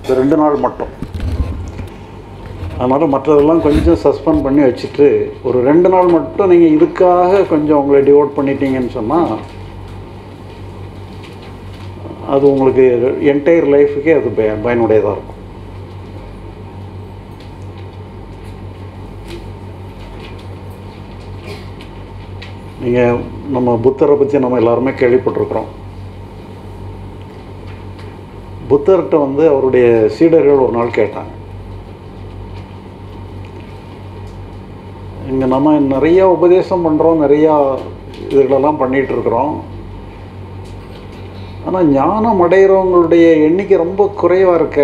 இந்த ரெண்டு நாள் மட்டும் அதனால் மற்றதெல்லாம் கொஞ்சம் சஸ்பெண்ட் பண்ணி வச்சுட்டு ஒரு ரெண்டு நாள் மட்டும் நீங்கள் இதுக்காக கொஞ்சம் உங்களை டிவோட் பண்ணிட்டீங்கன்னு சொன்னால் அது உங்களுக்கு என்டையர் லைஃபுக்கே அது பய பயனுடையதாக இருக்கும் நீங்கள் நம்ம புத்தரை பற்றி நம்ம எல்லாருமே கேள்விப்பட்டிருக்கிறோம் புத்தர்கிட்ட வந்து அவருடைய சீடர்கள் ஒரு நாள் கேட்டாங்க இங்கே நம்ம நிறையா உபதேசம் பண்ணுறோம் நிறையா இதுகளெல்லாம் பண்ணிகிட்டு இருக்கிறோம் ஆனால் ஞானம் அடைகிறவங்களுடைய எண்ணிக்கை ரொம்ப குறைவாக இருக்க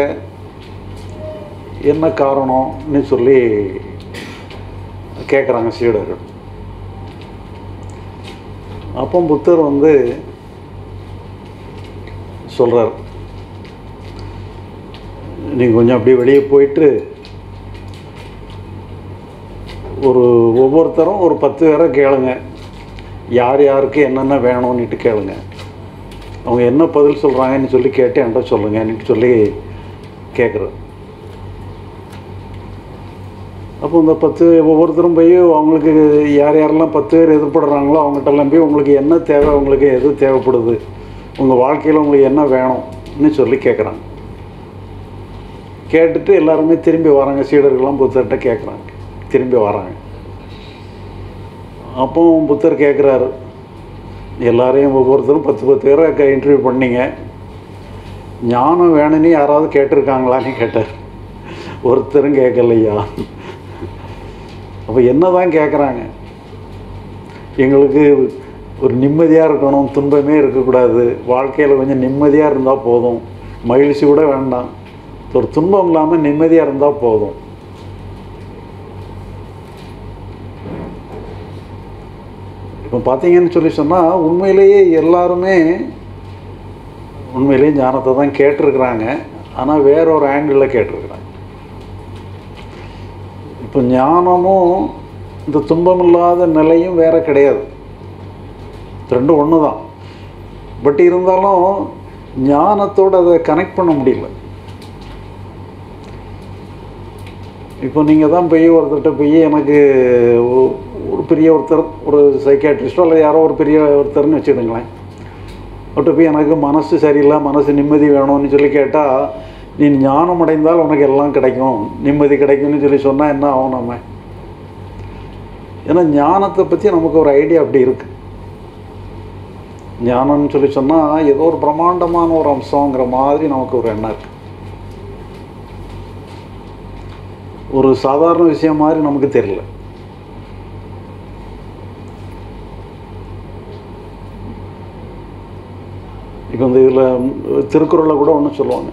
என்ன காரணம்னு சொல்லி கேட்குறாங்க சீடர்கள் அப்போ புத்தர் வந்து சொல்கிறார் நீங்கள் கொஞ்சம் அப்படியே வெளியே போயிட்டு ஒரு ஒவ்வொருத்தரும் ஒரு பத்து பேரை கேளுங்க யார் யாருக்கு என்னென்ன வேணும்னுட்டு கேளுங்க அவங்க என்ன பதில் சொல்கிறாங்கன்னு சொல்லி கேட்டு என்கிட்ட சொல்லுங்கன்னுட்டு சொல்லி கேட்குறது அப்போ இந்த பத்து ஒவ்வொருத்தரும் போய் அவங்களுக்கு யார் யாரெல்லாம் பத்து பேர் எதிர்படுறாங்களோ அவங்ககிட்டலாம் போய் உங்களுக்கு என்ன தேவை உங்களுக்கு எது தேவைப்படுது உங்கள் வாழ்க்கையில் உங்களுக்கு என்ன வேணும்னு சொல்லி கேட்குறாங்க கேட்டுட்டு எல்லாருமே திரும்பி வராங்க சீடர்கள்லாம் புத்தர்கிட்ட கேட்குறாங்க திரும்பி வராங்க அப்போ புத்தர் கேட்குறாரு எல்லாரையும் ஒவ்வொருத்தரும் பத்து பத்து பேரை இன்டர்வியூ பண்ணீங்க ஞானம் வேணும்னு யாராவது கேட்டிருக்காங்களான்னு கேட்டார் ஒருத்தரும் கேட்கலையா அப்போ என்ன தான் கேட்குறாங்க எங்களுக்கு ஒரு நிம்மதியாக இருக்கணும் துன்பமே இருக்கக்கூடாது வாழ்க்கையில் கொஞ்சம் நிம்மதியாக இருந்தால் போதும் மகிழ்ச்சி கூட வேண்டாம் ஒரு துன்பம் இல்லாமல் நிம்மதியாக இருந்தால் போதும் இப்போ பார்த்தீங்கன்னு சொல்லி சொன்னால் உண்மையிலேயே எல்லாருமே உண்மையிலேயே ஞானத்தை தான் கேட்டிருக்கிறாங்க ஆனால் வேற ஒரு ஆங்கிளில் கேட்டிருக்கிறாங்க இப்போ ஞானமும் இந்த துன்பமில்லாத நிலையும் வேற கிடையாது ரெண்டும் ஒன்று தான் பட் இருந்தாலும் ஞானத்தோடு அதை கனெக்ட் பண்ண முடியல இப்போ நீங்கள் தான் போய் ஒருத்தர்கிட்ட போய் எனக்கு ஒ- ஒரு பெரிய ஒருத்தர் ஒரு சைக்காட்ரிஸ்டோ அல்லது யாரோ ஒரு பெரிய ஒருத்தர்னு வச்சுடுங்களேன் அவர்கிட்ட போய் எனக்கு மனசு சரியில்லை மனசு நிம்மதி வேணும்னு சொல்லி கேட்டால் நீ ஞானம் அடைந்தால் உனக்கு எல்லாம் கிடைக்கும் நிம்மதி கிடைக்கும்னு சொல்லி சொன்னால் என்ன ஆகும் நம்ம ஏன்னா ஞானத்தை பற்றி நமக்கு ஒரு ஐடியா அப்படி இருக்குது ஞானம்னு சொல்லி சொன்னால் ஏதோ ஒரு பிரம்மாண்டமான ஒரு அம்சங்கிற மாதிரி நமக்கு ஒரு எண்ணம் இருக்குது ஒரு சாதாரண விஷயம் மாதிரி நமக்கு தெரியல இப்போ இந்த இதில் திருக்குறளில் கூட ஒன்று சொல்லுவாங்க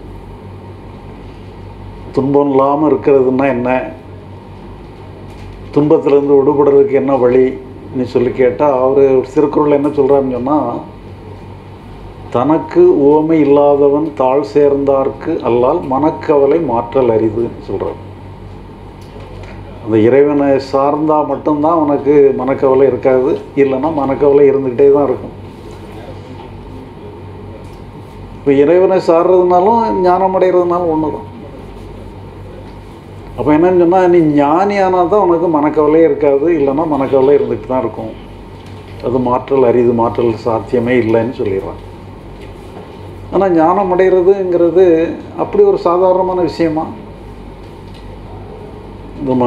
துன்பம் இல்லாமல் இருக்கிறதுனா என்ன துன்பத்திலேருந்து விடுபடுறதுக்கு என்ன வழின்னு சொல்லி கேட்டால் அவர் திருக்குறளில் என்ன சொல்கிறாருன்னு சொன்னால் தனக்கு உவமை இல்லாதவன் தாழ் சேர்ந்தார்க்கு அல்லால் மனக்கவலை மாற்றல் அரிதுன்னு சொல்கிறார் அந்த இறைவனை சார்ந்தா மட்டும்தான் உனக்கு மனக்கவலை இருக்காது இல்லைன்னா மனக்கவலை இருந்துக்கிட்டே தான் இருக்கும் இப்போ இறைவனை சார்றதுனாலும் ஞானம் அடைகிறதுனாலும் ஒன்று தான் அப்போ என்னன்னு சொன்னால் நீ ஞானியானால் தான் உனக்கு மனக்கவலையே இருக்காது இல்லைன்னா மனக்கவலை இருந்துகிட்டு தான் இருக்கும் அது மாற்றல் அரிது மாற்றல் சாத்தியமே இல்லைன்னு சொல்லிடுறான் ஆனால் ஞானம் அடைகிறதுங்கிறது அப்படி ஒரு சாதாரணமான விஷயமா நம்ம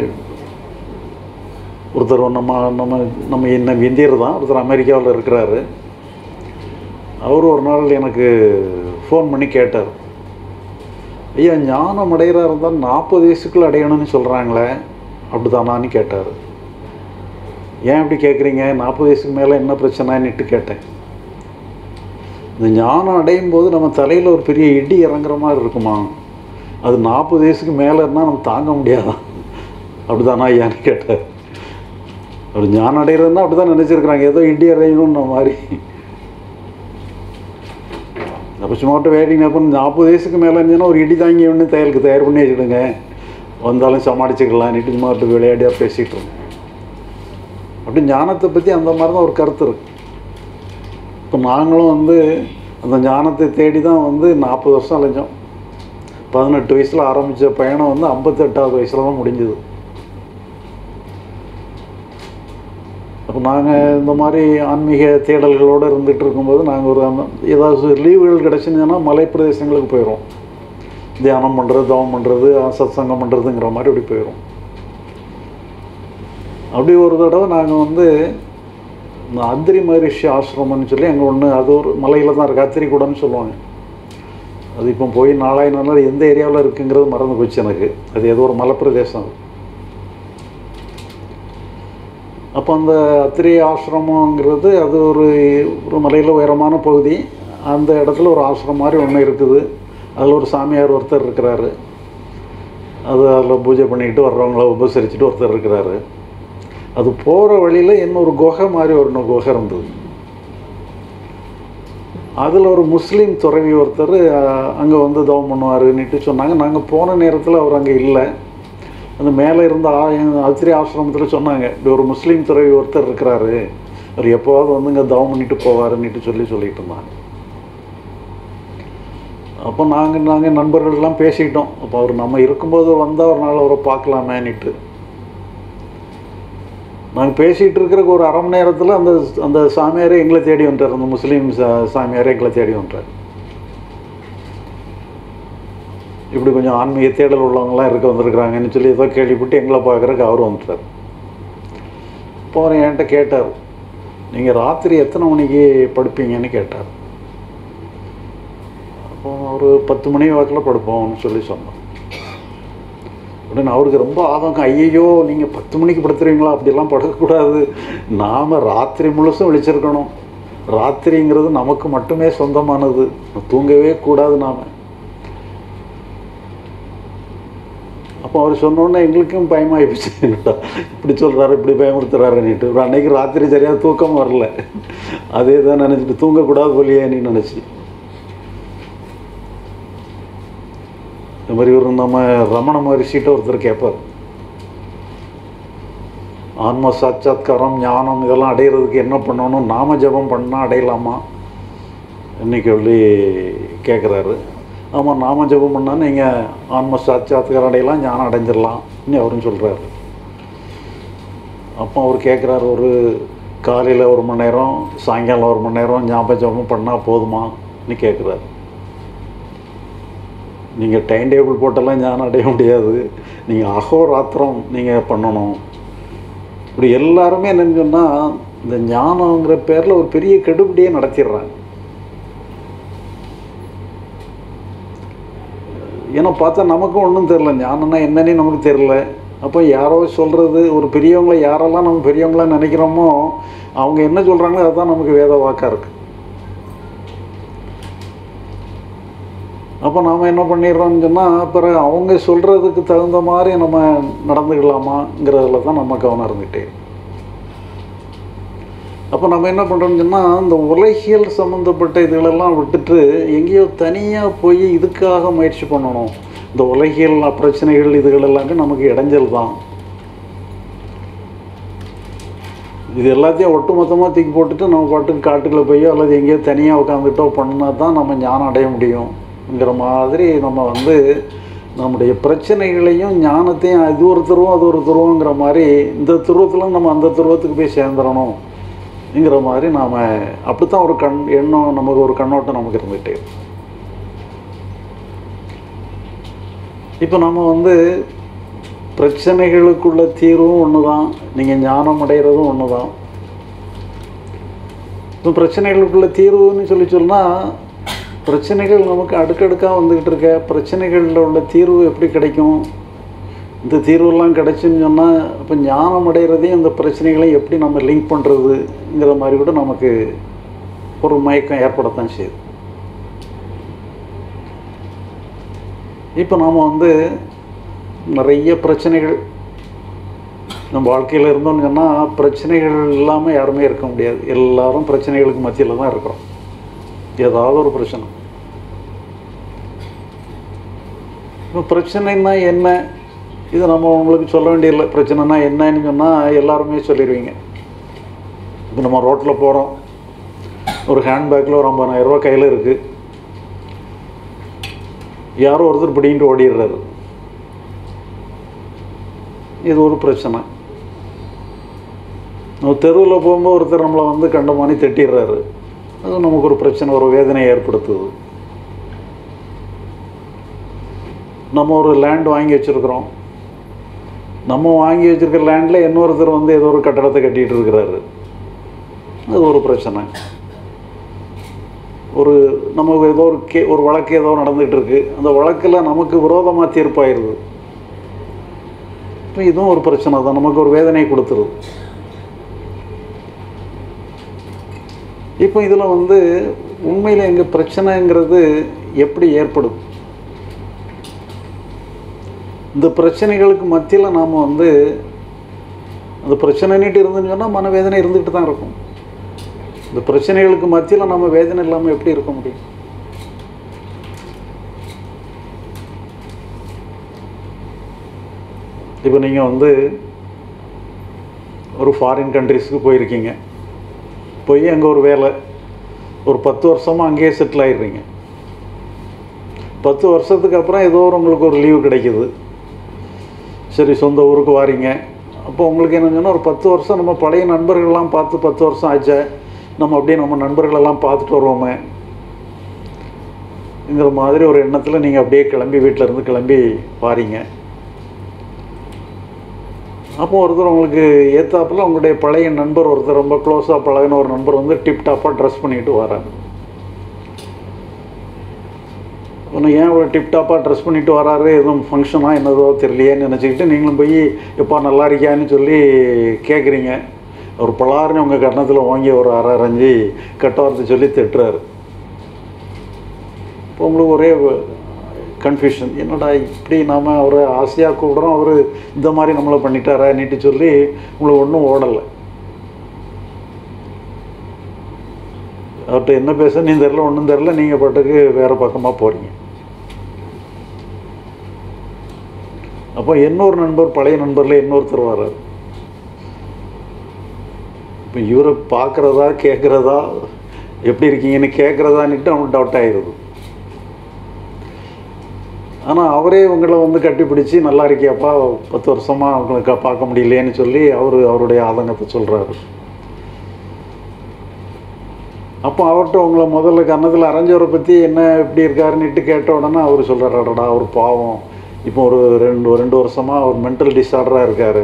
ஒருத்தர் நம்ம நம்ம நம்ம என்ன இந்தியர் தான் ஒருத்தர் அமெரிக்காவில் இருக்கிறாரு அவர் ஒரு நாள் எனக்கு ஃபோன் பண்ணி கேட்டார் ஐயா ஞானம் அடைகிறா இருந்தால் நாற்பது வயசுக்குள்ள அடையணும்னு சொல்கிறாங்களே அப்படிதானான்னு கேட்டார் ஏன் இப்படி கேட்குறீங்க நாற்பது வயசுக்கு மேலே என்ன பிரச்சனைன்னுட்டு கேட்டேன் இந்த ஞானம் அடையும் போது நம்ம தலையில் ஒரு பெரிய இடி இறங்குற மாதிரி இருக்குமா அது நாற்பது வயசுக்கு மேலே இருந்தால் நம்ம தாங்க முடியாதா அப்படிதானா ஐயான்னு கேட்டார் அப்படி ஞானம் அடைகிறதுனா அப்படி தான் நினச்சிருக்கிறாங்க ஏதோ இடி அடையணும்ன மாதிரி அப்போ சும்மா மட்டும் வேடிங் அப்போ நாற்பது வயசுக்கு மேலே இருந்துச்சுன்னா ஒரு இடி தாங்கி ஒன்று தயாருக்கு தயார் பண்ணி வச்சுடுங்க வந்தாலும் சமாளிச்சுக்கலாம் நீட்டு சும்மா மட்டும் விளையாடியாக பேசிகிட்டு இருக்கோம் அப்படி ஞானத்தை பற்றி அந்த மாதிரி தான் ஒரு கருத்து இருக்கு இப்போ நாங்களும் வந்து அந்த ஞானத்தை தேடி தான் வந்து நாற்பது வருஷம் அலைஞ்சோம் பதினெட்டு வயசில் ஆரம்பித்த பயணம் வந்து ஐம்பத்தெட்டாவது வயசில் தான் முடிஞ்சுது அப்போ நாங்கள் இந்த மாதிரி ஆன்மீக தேடல்களோடு இருந்துகிட்டு இருக்கும்போது நாங்கள் ஒரு அந்த ஏதாவது லீவுகள் கிடச்சிருந்ததுன்னா மலை பிரதேசங்களுக்கு போயிடும் தியானம் பண்ணுறது தவம் பண்ணுறது சத்சங்கம் பண்ணுறதுங்கிற மாதிரி அப்படி போயிடும் அப்படி ஒரு தடவை நாங்கள் வந்து இந்த அத்திரி மகரிஷி ஆசிரமம்னு சொல்லி அங்கே ஒன்று அது ஒரு மலையில் தான் இருக்குது அத்திரிக்கூடன்னு சொல்லுவாங்க அது இப்போ போய் நாலாயிரம் நாள் எந்த ஏரியாவில் இருக்குங்கிறது மறந்து போச்சு எனக்கு அது ஏதோ ஒரு மலைப்பிரதேசம் அது அப்போ அந்த அத்திரி ஆசிரமங்கிறது அது ஒரு ஒரு மலையில் உயரமான பகுதி அந்த இடத்துல ஒரு ஆசிரமம் மாதிரி ஒன்று இருக்குது அதில் ஒரு சாமியார் ஒருத்தர் இருக்கிறாரு அது அதில் பூஜை பண்ணிக்கிட்டு வர்றவங்கள உபசரிச்சுட்டு ஒருத்தர் இருக்கிறாரு அது போகிற வழியில் இன்னொரு குகை மாதிரி ஒரு குகை இருந்தது அதில் ஒரு முஸ்லீம் துறவி ஒருத்தர் அங்கே வந்து தவம் பண்ணுவாருன்னுட்டு சொன்னாங்க நாங்கள் போன நேரத்தில் அவர் அங்கே இல்லை அந்த மேலே இருந்த ஆசிரிய ஆசிரமத்தில் சொன்னாங்க இப்படி ஒரு முஸ்லீம் துறவி ஒருத்தர் இருக்கிறாரு அவர் எப்போவாவது வந்து இங்கே தவம் பண்ணிட்டு போவாருன்னுட்டு சொல்லி சொல்லிட்டு இருந்தாங்க அப்போ நாங்கள் நாங்கள் நண்பர்கள்லாம் பேசிக்கிட்டோம் அப்போ அவர் நம்ம இருக்கும்போது வந்தால் ஒரு நாள் அவரை பார்க்கலாமேன்னுட்டு நாங்கள் பேசிகிட்டு இருக்கிற ஒரு அரை மணி நேரத்தில் அந்த அந்த சாமியாரே எங்களை தேடி வந்துட்டார் அந்த முஸ்லீம் சா சாமியாரே எங்களை தேடி வந்துட்டார் இப்படி கொஞ்சம் ஆன்மீக தேடல் உள்ளவங்களாம் இருக்க வந்திருக்கிறாங்கன்னு சொல்லி ஏதோ கேள்விப்பட்டு எங்களை பார்க்குறக்கு அவரும் வந்துட்டார் இப்போ அவர் என்கிட்ட கேட்டார் நீங்கள் ராத்திரி எத்தனை மணிக்கு படுப்பீங்கன்னு கேட்டார் அப்போ ஒரு பத்து மணி வாக்கில் படுப்போம்னு சொல்லி சொன்னோம் உடனே அவருக்கு ரொம்ப ஆதங்கம் ஐயையோ நீங்கள் பத்து மணிக்கு படுத்துறீங்களா அப்படிலாம் படுக்கக்கூடாது நாம் ராத்திரி முழுசும் விழிச்சிருக்கணும் ராத்திரிங்கிறது நமக்கு மட்டுமே சொந்தமானது தூங்கவே கூடாது நாம் அப்போ அவர் சொன்னோன்னே எங்களுக்கும் பயமாகிடுச்சு இப்படி சொல்கிறாரு இப்படி பயமுறுத்துறாருன்னுட்டு ஒரு அன்னைக்கு ராத்திரி சரியாக தூக்கம் வரல அதே தான் நினச்சிட்டு தூங்கக்கூடாது போலியே நீ நினச்சி இந்த மாதிரி ஒரு நம்ம ரமண மகரிஷிட்ட ஒருத்தர் கேட்பார் ஆன்ம சாட்சாத்காரம் ஞானம் இதெல்லாம் அடையிறதுக்கு என்ன பண்ணணும் நாம ஜபம் பண்ணால் அடையலாமா இன்னைக்கு சொல்லி கேட்குறாரு ஆமாம் நாம ஜபம் பண்ணால் நீங்கள் ஆன்ம சாட்சாத்காரம் அடையலாம் ஞானம் அடைஞ்சிடலாம் இன்னும் அவரும் சொல்கிறாரு அப்போ அவர் கேட்குறாரு ஒரு காலையில் ஒரு மணி நேரம் சாயங்காலம் ஒரு மணி நேரம் ஞாபக ஜபம் பண்ணால் போதுமான்னு கேட்குறாரு நீங்கள் டைம் டேபிள் போட்டெல்லாம் ஞானம் அடைய முடியாது நீங்கள் அகோராத்திரம் நீங்கள் பண்ணணும் இப்படி எல்லாருமே என்னன்னு சொன்னால் இந்த ஞானங்கிற பேரில் ஒரு பெரிய கெடுபிடியே நடத்திடுறாங்க ஏன்னா பார்த்தா நமக்கும் ஒன்றும் தெரில ஞானம்னா என்னன்னே நமக்கு தெரில அப்போ யாரோ சொல்கிறது ஒரு பெரியவங்கள யாரெல்லாம் நம்ம பெரியவங்களா நினைக்கிறோமோ அவங்க என்ன சொல்கிறாங்களோ அதுதான் நமக்கு வேத வாக்காக இருக்குது அப்போ நாம் என்ன பண்ணிடுறோம்னு சொன்னால் பிறகு அவங்க சொல்கிறதுக்கு தகுந்த மாதிரி நம்ம நடந்துக்கலாமாங்கிறதுல தான் நம்ம கவனம் இருந்துகிட்டே அப்போ நம்ம என்ன பண்ணுறோம்னு சொன்னால் இந்த உலகியல் சம்மந்தப்பட்ட இதுகளெல்லாம் விட்டுட்டு எங்கேயோ தனியாக போய் இதுக்காக முயற்சி பண்ணணும் இந்த உலகியல் பிரச்சனைகள் இதுகள் எல்லாமே நமக்கு இடைஞ்சல் தான் இது எல்லாத்தையும் ஒட்டு மொத்தமாக தூக்கி போட்டுட்டு நம்ம பாட்டுக்கு காட்டுக்குள்ளே போயோ அல்லது எங்கேயோ தனியாக உட்காந்துட்டோ பண்ணா தான் நம்ம ஞானம் அடைய முடியுங்கிற மாதிரி நம்ம வந்து நம்முடைய பிரச்சனைகளையும் ஞானத்தையும் இது ஒரு துருவம் அது ஒரு துருவங்கிற மாதிரி இந்த துருவத்தில் நம்ம அந்த துருவத்துக்கு போய் சேர்ந்துடணுங்கிற மாதிரி நாம் அப்படித்தான் ஒரு கண் எண்ணம் நமக்கு ஒரு கண்ணோட்டம் நமக்கு இருந்துகிட்டே இருக்கு. இப்போ நம்ம வந்து பிரச்சனைகளுக்குள்ள தீர்வும் ஒன்று தான் நீங்கள் ஞானம் அடைகிறதும் ஒன்று தான் இப்போ பிரச்சனைகளுக்குள்ள தீர்வுன்னு சொல்லி சொன்னால் பிரச்சனைகள் நமக்கு அடுக்கடுக்காக வந்துக்கிட்டு இருக்க பிரச்சனைகளில் உள்ள தீர்வு எப்படி கிடைக்கும் இந்த தீர்வெல்லாம் கிடைச்சுன்னு சொன்னால் இப்போ ஞானம் அடைகிறதையும் இந்த பிரச்சனைகளையும் எப்படி நம்ம லிங்க் பண்ணுறதுங்கிற மாதிரி கூட நமக்கு ஒரு மயக்கம் ஏற்படத்தான் செய்யுது இப்போ நாம் வந்து நிறைய பிரச்சனைகள் நம்ம வாழ்க்கையில் இருந்தோம்னு சொன்னால் பிரச்சனைகள் இல்லாமல் யாருமே இருக்க முடியாது எல்லாரும் பிரச்சனைகளுக்கு மத்தியில் தான் இருக்கிறோம் ஏதாவது ஒரு பிரச்சனை இப்போ பிரச்சனைன்னா என்ன இது நம்ம உங்களுக்கு சொல்ல வேண்டியதில்லை பிரச்சனைனா என்னன்னு சொன்னால் எல்லாருமே சொல்லிடுவீங்க இப்போ நம்ம ரோட்டில் போகிறோம் ஒரு ஹேண்ட்பேக்கில் ஒரு ஐம்பதாயிரரூவா கையில் இருக்குது யாரோ ஒருத்தர் பிடிங்கிட்டு ஓடிடுறாரு இது ஒரு பிரச்சனை நம்ம தெருவில் போகும்போது ஒருத்தர் நம்மளை வந்து கண்டமானி தட்டிடுறாரு அது நமக்கு ஒரு பிரச்சனை ஒரு வேதனை ஏற்படுத்துது நம்ம ஒரு லேண்ட் வாங்கி வச்சுருக்குறோம் நம்ம வாங்கி வச்சுருக்க லேண்டில் இன்னொருத்தர் வந்து ஏதோ ஒரு கட்டடத்தை கட்டிகிட்டு இருக்கிறாரு அது ஒரு பிரச்சனை ஒரு நமக்கு ஏதோ ஒரு கே ஒரு வழக்கு ஏதோ நடந்துகிட்டு இருக்கு அந்த வழக்கில் நமக்கு விரோதமாக தீர்ப்பாயிருது இப்போ இதுவும் ஒரு பிரச்சனை தான் நமக்கு ஒரு வேதனையை கொடுத்துருது இப்போ இதில் வந்து உண்மையில் எங்கள் பிரச்சனைங்கிறது எப்படி ஏற்படுது இந்த பிரச்சனைகளுக்கு மத்தியில் நாம் வந்து அந்த பிரச்சனைன்னுட்டு இருந்துன்னு சொன்னால் மனவேதனை இருந்துகிட்டு தான் இருக்கும் இந்த பிரச்சனைகளுக்கு மத்தியில் நம்ம வேதனை இல்லாமல் எப்படி இருக்க முடியும் இப்போ நீங்கள் வந்து ஒரு ஃபாரின் கண்ட்ரிஸ்க்கு போயிருக்கீங்க போய் அங்கே ஒரு வேலை ஒரு பத்து வருஷமாக அங்கேயே செட்டில் ஆயிடுறீங்க பத்து வருஷத்துக்கு அப்புறம் ஏதோ ஒரு உங்களுக்கு ஒரு லீவு கிடைக்குது சரி சொந்த ஊருக்கு வாரீங்க அப்போ உங்களுக்கு என்ன சொன்னால் ஒரு பத்து வருஷம் நம்ம பழைய நண்பர்கள்லாம் பார்த்து பத்து வருஷம் ஆச்சே நம்ம அப்படியே நம்ம நண்பர்களெல்லாம் பார்த்துட்டு வருவோமே ங்கிற மாதிரி ஒரு எண்ணத்தில் நீங்கள் அப்படியே கிளம்பி வீட்டில் இருந்து கிளம்பி வாரீங்க அப்போ ஒருத்தர் உங்களுக்கு ஏத்தாப்புல உங்களுடைய பழைய நண்பர் ஒருத்தர் ரொம்ப க்ளோஸாக பழகின ஒரு நண்பர் வந்து டிப் டாப்பாக ட்ரெஸ் பண்ணிட்டு வராங்க ஒன்று ஏன் ஒரு டிப் டாப்பாக ட்ரெஸ் பண்ணிட்டு வராரு எதுவும் ஃபங்க்ஷனாக என்னதோ தெரியலையேன்னு நினச்சிக்கிட்டு நீங்களும் போய் எப்பா நல்லா இருக்கியான்னு சொல்லி கேட்குறீங்க ஒரு பலாருன்னு உங்கள் கன்னத்தில் வாங்கி ஒரு அரை அரைஞ்சி கட்ட வார்த்தை சொல்லி திட்டுறாரு இப்போ உங்களுக்கு ஒரே கன்ஃபியூஷன் என்னடா இப்படி நாம் அவரை ஆசையாக கூப்பிட்றோம் அவர் இந்த மாதிரி நம்மளை பண்ணிட்டாரா நீட்டு சொல்லி உங்களுக்கு ஒன்றும் ஓடலை அவர்கிட்ட என்ன பேச நீ தெரில ஒன்றும் தெரில நீங்கள் பாட்டுக்கு வேறு பக்கமாக போகிறீங்க அப்போ இன்னொரு நண்பர் பழைய நண்பரில் இன்னொருத்தர் வர்றார் இப்போ இவரை பார்க்குறதா கேட்குறதா எப்படி இருக்கீங்கன்னு கேட்குறதான்னுட்டு அவனுக்கு டவுட் ஆயிடுது ஆனால் அவரே உங்களை வந்து கட்டிப்பிடிச்சு நல்லா இருக்கியாப்பா பத்து வருஷமாக உங்களுக்கு பார்க்க முடியலையேன்னு சொல்லி அவர் அவருடைய ஆதங்கத்தை சொல்கிறாரு அப்போ அவர்கிட்ட உங்களை முதல்ல கன்னத்தில் அரைஞ்சவரை பற்றி என்ன எப்படி இருக்காருன்னுட்டு கேட்ட உடனே அவர் சொல்கிறார் அடடா அவர் பாவம் இப்போ ஒரு ரெண்டு ரெண்டு வருஷமாக ஒரு மென்டல் டிஸார்டராக இருக்கார்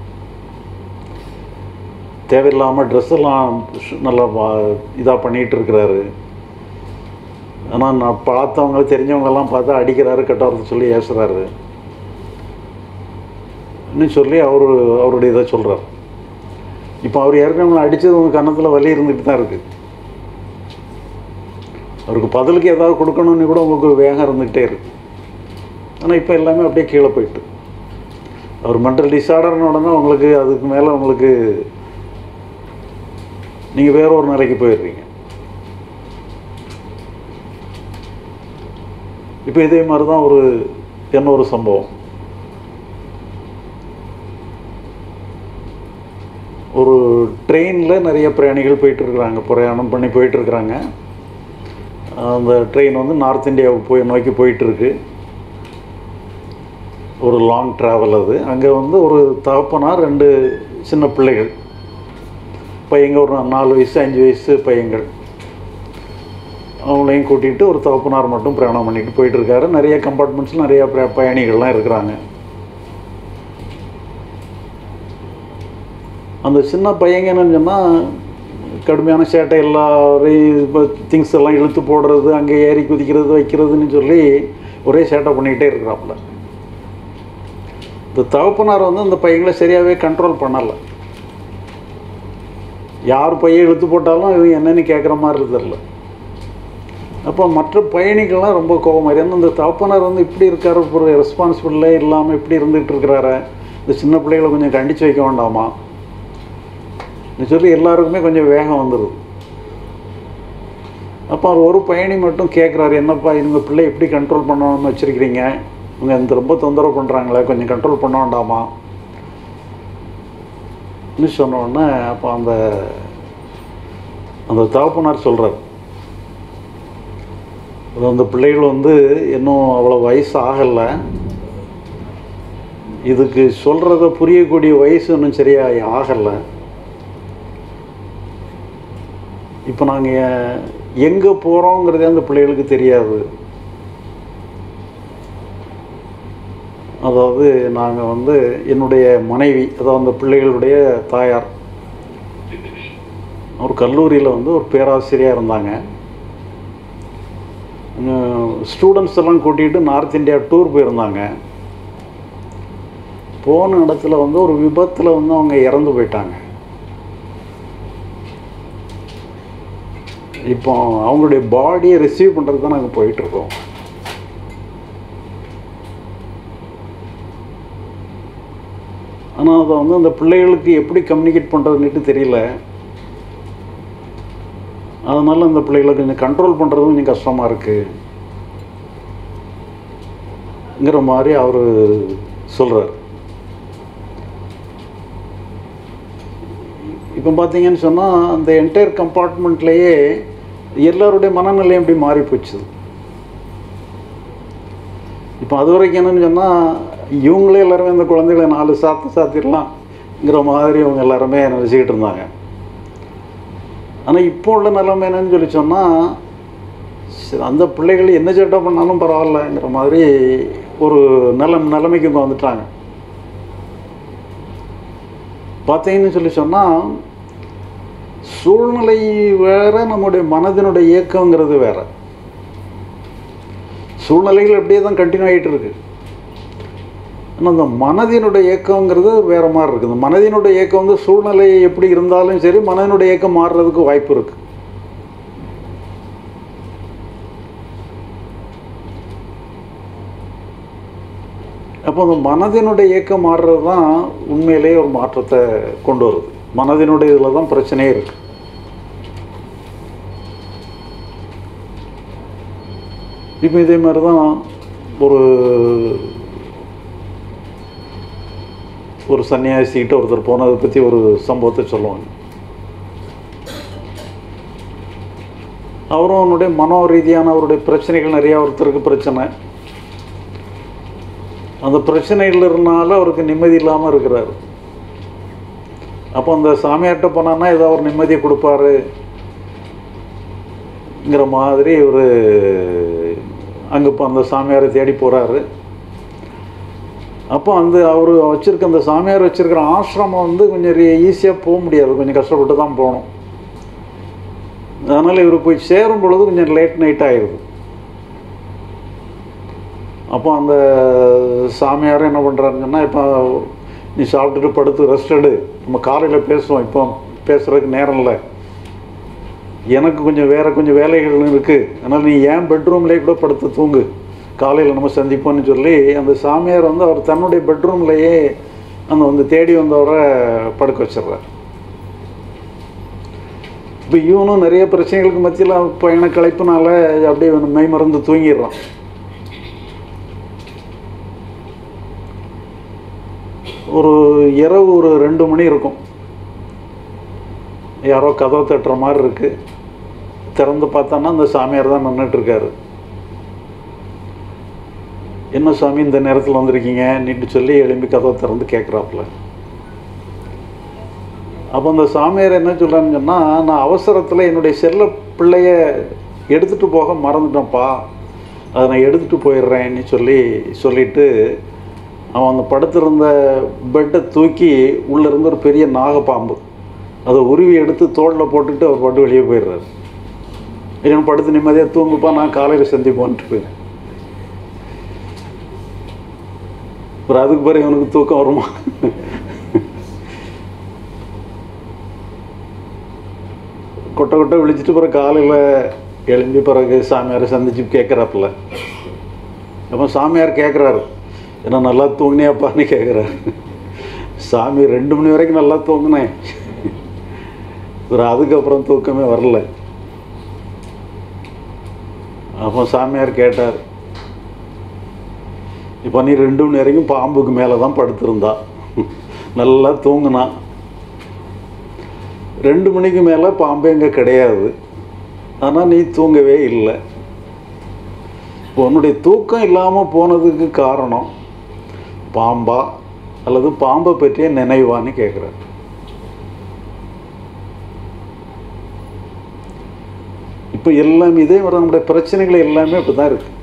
தேவையில்லாமல் ட்ரெஸ் எல்லாம் நல்லா இதாக பண்ணிகிட்டு இருக்கிறாரு ஆனால் நான் பார்த்தவங்க தெரிஞ்சவங்கெல்லாம் பார்த்தா அடிக்கிறாரு கட்டாரத்தை சொல்லி ஏசுறாரு இன்னும் சொல்லி அவர் அவருடைய இதை சொல்கிறார் இப்போ அவர் ஏற்கனவே அடித்தது உங்கள் கன்னத்தில் வலி இருந்துட்டு தான் இருக்குது அவருக்கு பதிலுக்கு ஏதாவது கொடுக்கணும்னு கூட உங்களுக்கு ஒரு வேகம் இருந்துக்கிட்டே இருக்கு ஆனால் இப்போ எல்லாமே அப்படியே கீழே போயிட்டு அவர் மென்டல் டிஸார்டர்னு உடனே உங்களுக்கு அதுக்கு மேலே உங்களுக்கு நீங்கள் வேற ஒரு நிலைக்கு போயிடுறீங்க இப்போ இதே மாதிரி தான் ஒரு இன்னொரு சம்பவம் ஒரு ட்ரெயினில் நிறைய பிரயாணிகள் போயிட்டுருக்குறாங்க பிரயாணம் பண்ணி போயிட்டுருக்குறாங்க அந்த ட்ரெயின் வந்து நார்த் இந்தியாவுக்கு போய் நோக்கி போயிட்டுருக்கு ஒரு லாங் ட்ராவல் அது அங்கே வந்து ஒரு தகப்பனார் ரெண்டு சின்ன பிள்ளைகள் பையங்க ஒரு நாலு வயசு அஞ்சு வயசு பையங்கள் அவங்களையும் கூட்டிகிட்டு ஒரு தகப்பனார் மட்டும் பிரயாணம் பண்ணிட்டு போயிட்டுருக்காரு நிறைய கம்பார்ட்மெண்ட்ஸில் நிறைய பிர- பயணிகள்லாம் இருக்கிறாங்க அந்த சின்ன பையங்க என்னன்னு சொன்னால் கடுமையான சேட்டை எல்லாரையும் இப்போ திங்ஸ் எல்லாம் இழுத்து போடுறது அங்கே ஏறி குதிக்கிறது வைக்கிறதுன்னு சொல்லி ஒரே சேட்டை பண்ணிக்கிட்டே இருக்கிறாப்புல இந்த தகப்பனார் வந்து அந்த பையங்களை சரியாகவே கண்ட்ரோல் பண்ணலை யார் பையன் இழுத்து போட்டாலும் இவன் என்னன்னு கேட்குற மாதிரி தெரில அப்போ மற்ற பயணிகள்லாம் ரொம்ப கோபமாக ஏன்னா இந்த தகப்பனார் வந்து இப்படி இருக்காரு ஒரு ரெஸ்பான்சிபிளே இல்லாமல் இப்படி இருந்துகிட்டு இருக்கிறாரு இந்த சின்ன பிள்ளைகளை கொஞ்சம் கண்டித்து வைக்க வேண்டாமா ன்னு சொல்லி எல்லாருக்குமே கொஞ்சம் வேகம் வந்துடுது அப்போ அவர் ஒரு பயணி மட்டும் கேட்குறாரு என்னப்பா இந்த பிள்ளை எப்படி கண்ட்ரோல் பண்ணணும்னு வச்சுருக்கிறீங்க இவங்க இந்த ரொம்ப தொந்தரவு பண்ணுறாங்களே கொஞ்சம் கண்ட்ரோல் பண்ண வேண்டாமா ன்னு சொன்ன உடனே அப்போ அந்த அந்த தகப்பனார் சொல்கிறார் அது அந்த பிள்ளைகள் வந்து இன்னும் அவ்வளோ வயசு ஆகலை இதுக்கு சொல்கிறத புரியக்கூடிய வயசு இன்னும் சரியாக ஆகலை இப்போ நாங்கள் எங்கே போகிறோங்கிறதே அந்த பிள்ளைகளுக்கு தெரியாது அதாவது நாங்கள் வந்து என்னுடைய மனைவி அதாவது அந்த பிள்ளைகளுடைய தாயார் ஒரு கல்லூரியில் வந்து ஒரு பேராசிரியராக இருந்தாங்க ஸ்டூடெண்ட்ஸ் எல்லாம் கூட்டிகிட்டு நார்த் இந்தியா டூர் போயிருந்தாங்க போன இடத்துல வந்து ஒரு விபத்தில் வந்து அவங்க இறந்து போயிட்டாங்க இப்போ அவங்களுடைய பாடியை ரிசீவ் பண்ணுறதுக்கு தான் நாங்கள் போயிட்டுருக்கோம் ஆனால் அதை வந்து அந்த பிள்ளைகளுக்கு எப்படி கம்யூனிகேட் பண்ணுறதுன்னுட்டு தெரியல அதனால் அந்த பிள்ளைகளை கொஞ்சம் கண்ட்ரோல் பண்ணுறதும் கொஞ்சம் கஷ்டமாக இருக்குங்கிற மாதிரி அவர் சொல்கிறார் இப்போ பார்த்தீங்கன்னு சொன்னால் அந்த என்டையர் கம்பார்ட்மெண்ட்லேயே எல்லாருடைய மனநிலையும் எப்படி மாறி போச்சு இப்போ அது வரைக்கும் என்னன்னு சொன்னால் இவங்களே எல்லாருமே இந்த குழந்தைகளை நாலு சாத்து சாத்திடலாம்ங்கிற மாதிரி இவங்க எல்லாருமே நினச்சிக்கிட்டு இருந்தாங்க ஆனால் இப்போ உள்ள நிலைமை என்னன்னு சொல்லி சொன்னால் சரி அந்த பிள்ளைகள் என்ன சேட்டை பண்ணாலும் பரவாயில்லங்கிற மாதிரி ஒரு நிலம் நிலைமைக்கு இங்க வந்துட்டாங்க பார்த்தீங்கன்னு சொல்லி சொன்னால் சூழ்நிலை வேற நம்முடைய மனதினுடைய இயக்கங்கிறது வேற சூழ்நிலைகள் அப்படியே தான் கண்டினியூ ஆகிட்டு இருக்கு ஆனால் அந்த மனதினுடைய இயக்கங்கிறது வேற மாதிரி இருக்குது இந்த மனதினுடைய இயக்கம் வந்து சூழ்நிலை எப்படி இருந்தாலும் சரி மனதினுடைய இயக்கம் மாறுறதுக்கு வாய்ப்பு இருக்கு அப்போ அந்த மனதினுடைய இயக்கம் மாறுறது தான் உண்மையிலேயே ஒரு மாற்றத்தை கொண்டு வருது மனதினுடைய இதில் தான் பிரச்சனையே இருக்கு இப்போ இதே மாதிரி தான் ஒரு ஒரு சன்னியாசிக்கிட்ட ஒருத்தர் போனதை பற்றி ஒரு சம்பவத்தை சொல்லுவாங்க அவரும் அவனுடைய மனோ ரீதியான அவருடைய பிரச்சனைகள் நிறையா ஒருத்தருக்கு பிரச்சனை அந்த பிரச்சனைகள்னால அவருக்கு நிம்மதி இல்லாமல் இருக்கிறார் அப்போ அந்த சாமியார்கிட்ட போனான்னா ஏதோ ஒரு நிம்மதியை கொடுப்பாருங்கிற மாதிரி ஒரு அங்கே இப்போ அந்த சாமியாரை தேடி போகிறாரு அப்போ அந்த அவர் வச்சுருக்க அந்த சாமியார் வச்சுருக்கிற ஆசிரமம் வந்து கொஞ்சம் ஈஸியாக போக முடியாது கொஞ்சம் கஷ்டப்பட்டு தான் போகணும் அதனால் இவர் போய் சேரும் பொழுது கொஞ்சம் லேட் நைட் ஆயிடுது அப்போ அந்த சாமியார் என்ன பண்ணுறாருன்னு சொன்னால் இப்போ நீ சாப்பிட்டுட்டு படுத்து ரெஸ்ட் எடு நம்ம காலையில் பேசுவோம் இப்போ பேசுகிறதுக்கு நேரம் இல்லை எனக்கு கொஞ்சம் வேறு கொஞ்சம் வேலைகள் இருக்குது அதனால் நீ ஏன் பெட்ரூம்லேயே கூட படுத்து தூங்கு காலையில் நம்ம சந்திப்போம்னு சொல்லி அந்த சாமியார் வந்து அவர் தன்னுடைய பெட்ரூம்லேயே அந்த வந்து தேடி வந்தவரை படுக்க வச்சிடுறார் இப்போ இவனும் நிறைய பிரச்சனைகளுக்கு மத்தியில் பயண களைப்புனால அப்படியே மெய் மறந்து தூங்கிடுறான் ஒரு இரவு ஒரு ரெண்டு மணி இருக்கும் யாரோ கதவை தட்டுற மாதிரி இருக்கு திறந்து பார்த்தோன்னா அந்த சாமியார் தான் நின்றுட்டு இருக்காரு என்ன சாமி இந்த நேரத்தில் வந்திருக்கீங்க நீட்டு சொல்லி எழும்பி கதவை திறந்து கேட்குறாப்புல அப்போ அந்த சாமியார் என்ன சொல்கிறான்னு சொன்னால் நான் அவசரத்தில் என்னுடைய செல்ல பிள்ளைய எடுத்துகிட்டு போக மறந்துட்டேன்ப்பா அதை நான் எடுத்துகிட்டு போயிடுறேன்னு சொல்லி சொல்லிட்டு அவன் அந்த படுத்திருந்த பெட்டை தூக்கி உள்ளே இருந்து ஒரு பெரிய நாகப்பாம்பு அதை உருவி எடுத்து தோளில் போட்டுட்டு அவர் பாட்டு வெளியே போயிடுறாரு என்ன படுத்து நிம்மதியாக தூங்குப்பா நான் காலையில் சந்திப்போன்ட்டு போயிடுறேன் அப்புறம் அதுக்கு பிறகு இவனுக்கு தூக்கம் வருமா கொட்டை கொட்டை விழிச்சிட்டு பிறகு காலையில் எழும்பி பிறகு சாமியாரை சந்திச்சு கேட்குறாப்புல அப்போ சாமியார் கேட்குறாரு ஏன்னா நல்லா தூங்கினியாப்பான்னு கேட்குறாரு சாமி ரெண்டு மணி வரைக்கும் நல்லா தூங்கினேன் ஒரு அதுக்கப்புறம் தூக்கமே வரல அப்போ சாமியார் கேட்டார் இப்போ நீ ரெண்டு மணி வரைக்கும் பாம்புக்கு மேலே தான் படுத்திருந்தா நல்லா தூங்குனா ரெண்டு மணிக்கு மேலே பாம்பு எங்கே கிடையாது ஆனால் நீ தூங்கவே இல்லை இப்போ உன்னுடைய தூக்கம் இல்லாமல் போனதுக்கு காரணம் பாம்பா அல்லது பாம்பை பற்றிய நினைவான்னு கேட்குறாரு இப்போ எல்லாம் இதே மாதிரி நம்முடைய பிரச்சனைகள் எல்லாமே அப்படி தான் இருக்கு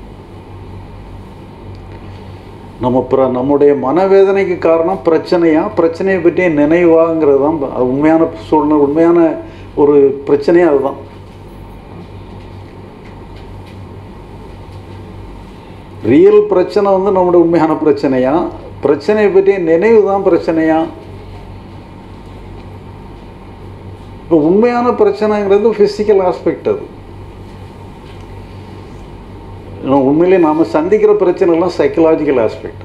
நம்ம பிர நம்முடைய மனவேதனைக்கு காரணம் பிரச்சனையா பிரச்சனையை பற்றிய நினைவாங்கிறது தான் அது உண்மையான சூழ்நிலை உண்மையான ஒரு பிரச்சனையே அதுதான் ரியல் பிரச்சனை வந்து நம்முடைய உண்மையான பிரச்சனையா பிரச்சனையை பற்றிய நினைவு தான் பிரச்சனையா இப்போ உண்மையான பிரச்சனைங்கிறது ஃபிசிக்கல் ஆஸ்பெக்ட் அது இன்னும் உண்மையிலே நாம் சந்திக்கிற பிரச்சனைலாம் சைக்கலாஜிக்கல் ஆஸ்பெக்ட்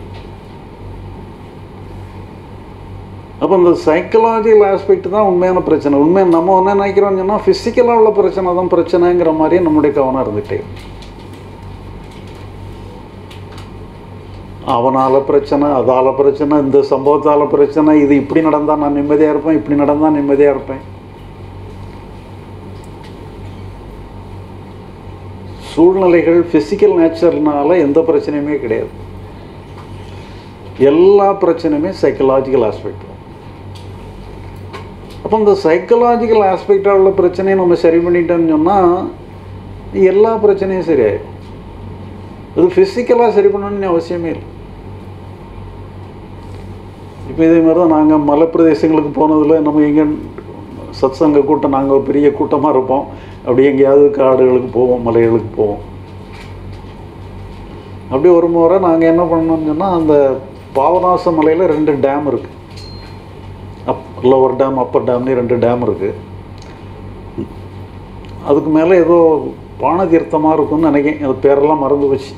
அப்போ இந்த சைக்கலாஜிக்கல் ஆஸ்பெக்ட் தான் உண்மையான பிரச்சனை உண்மை நம்ம என்ன நினைக்கிறோம்னு சொன்னால் ஃபிசிக்கலாக உள்ள பிரச்சனை தான் பிரச்சனைங்கிற மாதிரியே நம்முடைய கவனம் இருந்துகிட்டே அவனால் பிரச்சனை அதால் பிரச்சனை இந்த சம்பவத்தால் பிரச்சனை இது இப்படி நடந்தால் நான் நிம்மதியாக இருப்பேன் இப்படி நடந்தால் நிம்மதியாக இருப்பேன் சூழ்நிலைகள் ஃபிசிக்கல் நேச்சர்னால எந்த பிரச்சனையுமே கிடையாது எல்லா பிரச்சனையுமே சைக்கலாஜிக்கல் ஆஸ்பெக்ட் அப்போ இந்த சைக்கலாஜிக்கல் ஆஸ்பெக்டாக உள்ள பிரச்சனையை நம்ம சரி பண்ணிட்டோம்னு சொன்னால் எல்லா பிரச்சனையும் சரியாயிடும் அது ஃபிசிக்கலாக சரி பண்ணணும்னு அவசியமே இல்லை இப்போ இதே மாதிரி தான் நாங்கள் மலை பிரதேசங்களுக்கு போனதில் நம்ம எங்கே சத்சங்க கூட்டம் நாங்கள் ஒரு பெரிய கூட்டமாக இருப்போம் அப்படி எங்கேயாவது காடுகளுக்கு போவோம் மலைகளுக்கு போவோம் அப்படி ஒரு முறை நாங்கள் என்ன பண்ணோம்னு சொன்னால் அந்த பாவநாச மலையில் ரெண்டு டேம் இருக்குது அப் லோவர் டேம் அப்பர் டேம்னு ரெண்டு டேம் இருக்குது அதுக்கு மேலே ஏதோ பான தீர்த்தமாக இருக்கும்னு நினைக்கிறேன் அது பேரெல்லாம் மறந்து போச்சு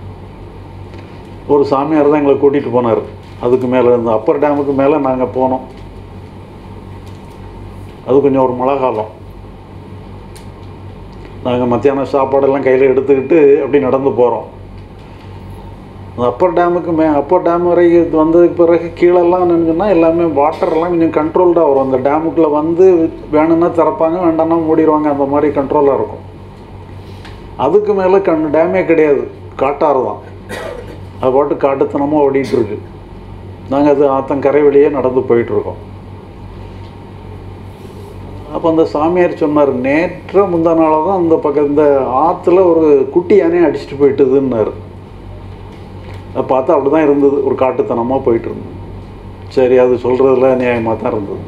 ஒரு சாமியார் தான் எங்களை கூட்டிகிட்டு போனார் அதுக்கு மேலே இந்த அப்பர் டேமுக்கு மேலே நாங்கள் போனோம் அது கொஞ்சம் ஒரு மழை காலம் நாங்கள் மத்தியானம் சாப்பாடெல்லாம் கையில் எடுத்துக்கிட்டு அப்படி நடந்து போகிறோம் அந்த அப்பர் டேமுக்கு மே அப்பர் டேம் வரைக்கும் வந்ததுக்கு பிறகு கீழெல்லாம் நினைஞ்சோன்னா எல்லாமே வாட்டர்லாம் கொஞ்சம் கண்ட்ரோல்டாக வரும் அந்த டேமுக்குள்ளே வந்து வேணும்னா திறப்பாங்க வேண்டாம்னா மூடிடுவாங்க அந்த மாதிரி கண்ட்ரோலாக இருக்கும் அதுக்கு மேலே கண் டேமே கிடையாது காட்டாறு தான் அது பாட்டு காட்டுத்தனமாக ஓடிட்டு இருக்கு நாங்கள் அது ஆத்தங்கரை வழியே நடந்து போயிட்டுருக்கோம் அப்போ அந்த சாமியார் சொன்னார் நேற்று முந்தா நாளாக தான் அந்த பக்கம் இந்த ஆற்றுல ஒரு குட்டி யானையை அடிச்சுட்டு போயிட்டுதுன்னாரு அதை பார்த்தா அப்படி தான் இருந்தது ஒரு காட்டுத்தனமாக போயிட்டு இருந்தது சரி அது சொல்கிறதுல நியாயமாக தான் இருந்தது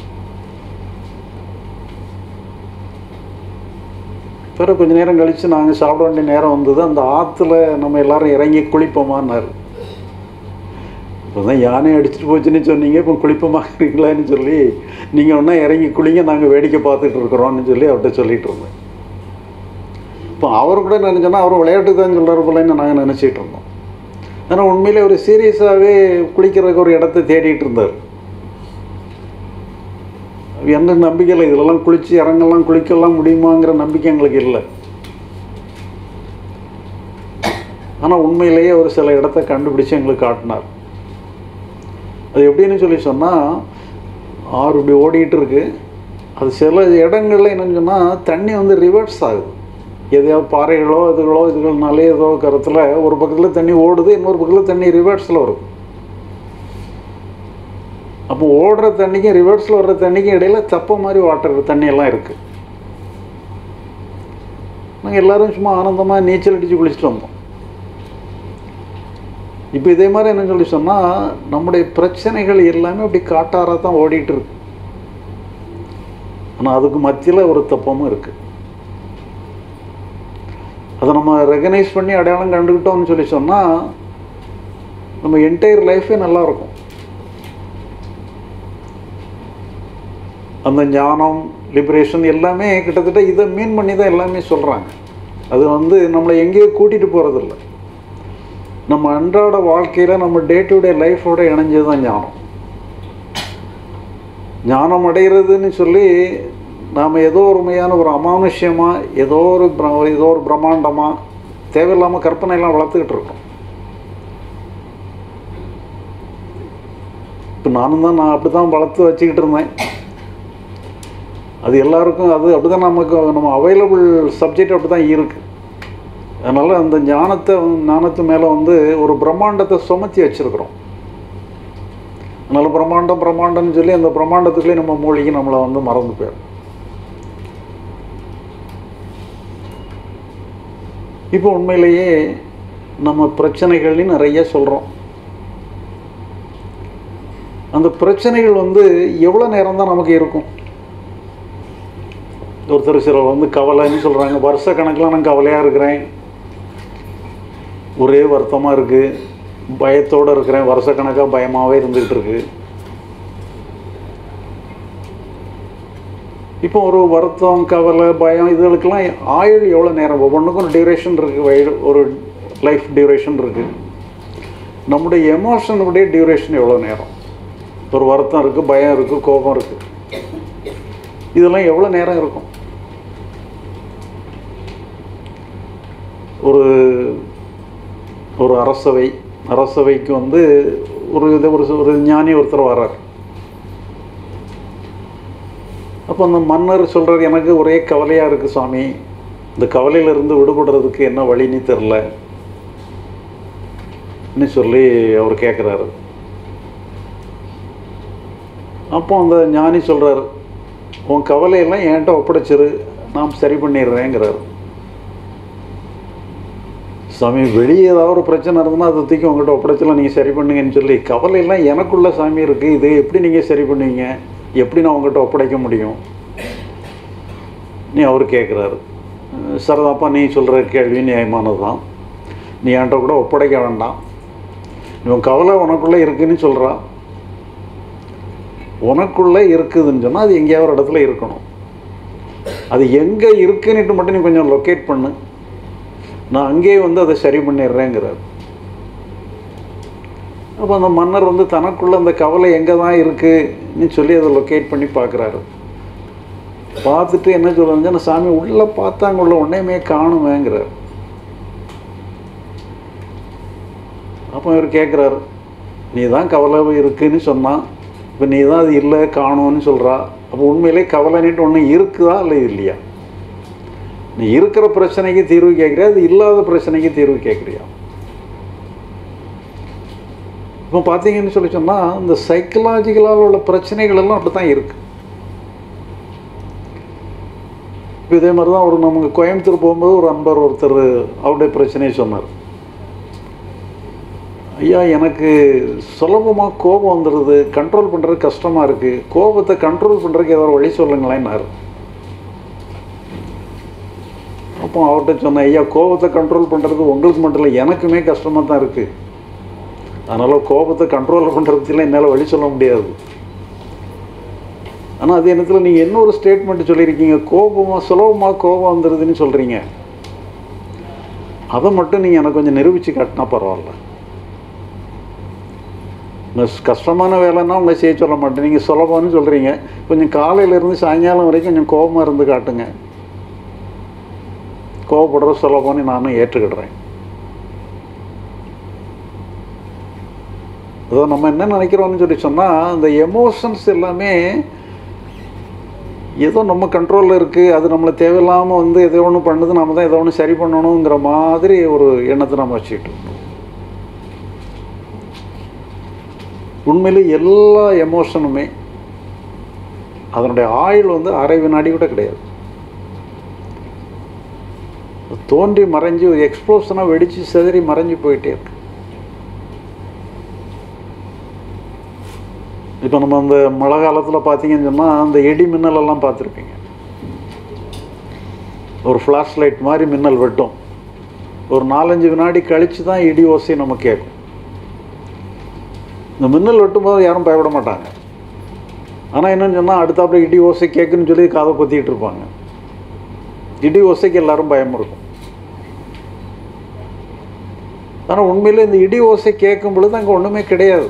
பிறகு கொஞ்ச நேரம் கழித்து நாங்கள் சாப்பிட வேண்டிய நேரம் வந்தது அந்த ஆற்றுல நம்ம எல்லாரும் இறங்கி குளிப்போமான்னாரு இப்போ தான் யானை அடிச்சுட்டு போச்சுன்னு சொன்னீங்க இப்போ குளிப்பமாகறீங்களான்னு சொல்லி நீங்கள் ஒன்றா இறங்கி குளிங்க நாங்கள் வேடிக்கை பார்த்துட்டு இருக்கிறோம்னு சொல்லி அவர்கிட்ட சொல்லிட்டு இருந்தேன் இப்போ அவர் கூட நினச்சோன்னா அவர் விளையாட்டு தான் சொல்கிறார் போலன்னு நாங்கள் நினச்சிட்டு இருந்தோம் ஆனால் உண்மையிலே ஒரு சீரியஸாகவே குளிக்கிறதுக்கு ஒரு இடத்த தேடிட்டு இருந்தார் என்ன நம்பிக்கை இல்லை இதிலெல்லாம் குளித்து இறங்கலாம் குளிக்கலாம் முடியுமாங்கிற நம்பிக்கை எங்களுக்கு இல்லை ஆனால் உண்மையிலேயே ஒரு சில இடத்த கண்டுபிடிச்சு எங்களுக்கு காட்டினார் அது எப்படின்னு சொல்லி சொன்னால் ஆறு இப்படி ஓடிட்டு இருக்கு அது சில இடங்கள்ல என்னன்னு சொன்னால் தண்ணி வந்து ரிவர்ஸ் ஆகுது எதையாவது பாறைகளோ இதுகளோ இதுகள்னாலே ஏதோ கருத்தில் ஒரு பக்கத்தில் தண்ணி ஓடுது இன்னொரு பக்கத்தில் தண்ணி ரிவர்ஸில் வருது அப்போ ஓடுற தண்ணிக்கும் ரிவர்ஸில் வர்ற தண்ணிக்கும் இடையில தப்ப மாதிரி வாட்டர் தண்ணியெல்லாம் இருக்குது நாங்கள் எல்லாரும் சும்மா ஆனந்தமாக நீச்சல் அடித்து குளிச்சுட்டு வந்தோம் இப்போ இதே மாதிரி என்ன சொல்லி சொன்னால் நம்முடைய பிரச்சனைகள் எல்லாமே அப்படி காட்டாராக தான் ஓடிட்டு இருக்கு ஆனால் அதுக்கு மத்தியில் ஒரு தப்பமும் இருக்குது அதை நம்ம ரெகனைஸ் பண்ணி அடையாளம் கண்டுக்கிட்டோம்னு சொல்லி சொன்னால் நம்ம என்டையர் லைஃபே நல்லா இருக்கும் அந்த ஞானம் லிபரேஷன் எல்லாமே கிட்டத்தட்ட இதை மீன் பண்ணி தான் எல்லாமே சொல்கிறாங்க அது வந்து நம்மளை எங்கேயோ கூட்டிகிட்டு போகிறதில்ல நம்ம அன்றாட வாழ்க்கையில் நம்ம டே டு டே லைஃபோட இணைஞ்சது தான் ஞானம் ஞானம் அடைகிறதுன்னு சொல்லி நாம் ஏதோ ஒரு மையான ஒரு அமானுஷ்யமாக ஏதோ ஒரு பிர- ஏதோ ஒரு பிரம்மாண்டமாக தேவையில்லாமல் கற்பனையெல்லாம் வளர்த்துக்கிட்டு இருக்கோம் இப்போ நானும் தான் நான் அப்படி தான் வளர்த்து வச்சுக்கிட்டு இருந்தேன் அது எல்லாருக்கும் அது அப்படி தான் நமக்கு நம்ம அவைலபிள் சப்ஜெக்ட் அப்படி தான் இருக்குது அதனால் அந்த ஞானத்தை ஞானத்து மேலே வந்து ஒரு பிரம்மாண்டத்தை சுமத்தி வச்சுருக்குறோம் அதனால் பிரம்மாண்டம் பிரம்மாண்டம்னு சொல்லி அந்த பிரம்மாண்டத்துக்குள்ளே நம்ம மூழ்கி நம்மளை வந்து மறந்து போயிடும் இப்போ உண்மையிலேயே நம்ம பிரச்சனைகள்னு நிறைய சொல்கிறோம் அந்த பிரச்சனைகள் வந்து எவ்வளோ நேரம் தான் நமக்கு இருக்கும் ஒருத்தர் சிலர் வந்து கவலைன்னு சொல்கிறாங்க வருஷ கணக்கில் நான் கவலையாக இருக்கிறேன் ஒரே வருத்தமாக இருக்குது பயத்தோடு இருக்கிறேன் வருஷக்கணக்காக பயமாகவே இருந்துகிட்டு இருக்கு இப்போ ஒரு வருத்தம் கவலை பயம் இதுகளுக்கெல்லாம் ஆயுள் எவ்வளோ நேரம் ஒவ்வொன்றுக்கும் ஒரு டியூரேஷன் இருக்குது வயது ஒரு லைஃப் டியூரேஷன் இருக்குது நம்முடைய எமோஷனுடைய டியூரேஷன் எவ்வளோ நேரம் ஒரு வருத்தம் இருக்குது பயம் இருக்குது கோபம் இருக்குது இதெல்லாம் எவ்வளோ நேரம் இருக்கும் ஒரு ஒரு அரசவை அரசவைக்கு வந்து ஒரு இது ஒரு ஒரு ஞானி ஒருத்தர் வர்றார் அப்போ அந்த மன்னர் சொல்கிறார் எனக்கு ஒரே கவலையாக இருக்குது சுவாமி இந்த கவலையிலிருந்து விடுபடுறதுக்கு என்ன வழின்னு தெரில ன்னு சொல்லி அவர் கேட்குறாரு அப்போ அந்த ஞானி சொல்கிறார் உன் கவலையெல்லாம் என்கிட்ட ஒப்படைச்சிரு நான் சரி பண்ணிடுறேங்கிறார் சாமி வெளியே ஏதாவது ஒரு பிரச்சனை இருந்ததுன்னா அதை தூக்கி உங்கள்கிட்ட ஒப்படைச்சலாம் நீங்கள் சரி பண்ணுங்கன்னு சொல்லி கவலையெல்லாம் எனக்குள்ள சாமி இருக்குது இது எப்படி நீங்கள் சரி பண்ணுவீங்க எப்படி நான் உங்கள்கிட்ட ஒப்படைக்க முடியும் நீ அவர் கேட்குறாரு சரதாப்பா நீ சொல்கிற கேள்வி நியாயமானது தான் நீ என்கிட்ட கூட ஒப்படைக்க வேண்டாம் இவன் கவலை உனக்குள்ளே இருக்குன்னு சொல்கிறான் உனக்குள்ளே இருக்குதுன்னு சொன்னால் அது எங்கேயாவது ஒரு இடத்துல இருக்கணும் அது எங்கே இருக்குன்னுட்டு மட்டும் நீ கொஞ்சம் லொக்கேட் பண்ணு நான் அங்கேயே வந்து அதை சரி பண்ணிடுறேங்கிறார் அப்போ அந்த மன்னர் வந்து தனக்குள்ள அந்த கவலை எங்கே தான் இருக்குன்னு சொல்லி அதை லொக்கேட் பண்ணி பார்க்குறாரு பார்த்துட்டு என்ன சொல்லுங்க சாமி உள்ளே பார்த்தாங்க உள்ள ஒன்றையுமே காணுமேங்கிறார் அப்போ இவர் கேட்குறாரு நீ தான் கவலை இருக்குன்னு சொன்னான் இப்போ நீ தான் அது இல்லை காணும்னு சொல்கிறா அப்போ உண்மையிலே கவலைன்ட்டு ஒன்று இருக்குதா இல்லை இல்லையா நீ இருக்கிற பிரச்சனைக்கு தீர்வு கேட்குறியா அது இல்லாத பிரச்சனைக்கு தீர்வு கேட்குறியா இப்போ பார்த்தீங்கன்னு சொல்லி சொன்னால் இந்த சைக்கலாஜிக்கலாக உள்ள பிரச்சனைகள் எல்லாம் அப்படி தான் இருக்குது இப்போ இதே மாதிரி தான் ஒரு நமக்கு கோயம்புத்தூர் போகும்போது ஒரு அன்பர் ஒருத்தர் அவருடைய பிரச்சனையை சொன்னார் ஐயா எனக்கு சுலபமாக கோபம் வந்துடுது கண்ட்ரோல் பண்ணுறது கஷ்டமாக இருக்குது கோபத்தை கண்ட்ரோல் பண்ணுறதுக்கு ஏதாவது வழி சொல்லுங்களேன்னாரு அப்போ அவர்கிட்ட சொன்னேன் ஐயா கோபத்தை கண்ட்ரோல் பண்ணுறது உங்களுக்கு மட்டும் இல்லை எனக்குமே கஷ்டமாக தான் இருக்குது அதனால் கோபத்தை கண்ட்ரோல் பண்ணுறதுக்குலாம் என்னால் வழி சொல்ல முடியாது ஆனால் அதே நேரத்தில் நீங்கள் என்ன ஒரு ஸ்டேட்மெண்ட் சொல்லியிருக்கீங்க கோபமாக சுலபமாக கோபம் வந்துடுதுன்னு சொல்கிறீங்க அதை மட்டும் நீங்கள் எனக்கு கொஞ்சம் நிரூபித்து காட்டினா பரவாயில்ல கஷ்டமான வேலைன்னா உங்களை செய்ய சொல்ல மாட்டேன் நீங்கள் சுலபம்னு சொல்கிறீங்க கொஞ்சம் காலையிலேருந்து சாயங்காலம் வரைக்கும் கொஞ்சம் கோபமாக இருந்து காட்டுங்க கோவப்படுற சுலபம்னு நானும் ஏற்றுக்கிடுறேன் அதோ நம்ம என்ன நினைக்கிறோம்னு சொல்லி சொன்னால் இந்த எமோஷன்ஸ் எல்லாமே ஏதோ நம்ம கண்ட்ரோலில் இருக்குது அது நம்மளை தேவையில்லாமல் வந்து எதோ ஒன்று பண்ணுது நம்ம தான் எதோ ஒன்று சரி பண்ணணுங்கிற மாதிரி ஒரு எண்ணத்தை நம்ம வச்சுக்கிட்டு இருக்கோம் உண்மையிலே எல்லா எமோஷனுமே அதனுடைய ஆயுள் வந்து அரை வினாடி கூட கிடையாது தோன்றி மறைஞ்சு ஒரு எக்ஸ்ப்ளோஷனாக வெடித்து செதறி மறைஞ்சு போயிட்டே இருக்கு இப்போ நம்ம அந்த மழை காலத்தில் பார்த்தீங்கன்னு சொன்னால் அந்த இடி மின்னல் எல்லாம் பார்த்துருப்பீங்க ஒரு ஃப்ளாஷ் லைட் மாதிரி மின்னல் வெட்டும் ஒரு நாலஞ்சு வினாடி கழித்து தான் இடி ஓசை நம்ம கேட்கும் இந்த மின்னல் வெட்டும்போது யாரும் பயப்பட மாட்டாங்க ஆனால் என்னன்னு சொன்னால் அடுத்தாப்புல இடி ஓசை கேட்குன்னு சொல்லி காதை பொத்திக்கிட்டு இருப்பாங்க இடி ஓசைக்கு எல்லாரும் பயம் இருக்கும் ஆனால் உண்மையில் இந்த இடி ஓசை கேட்கும் பொழுது அங்கே ஒன்றுமே கிடையாது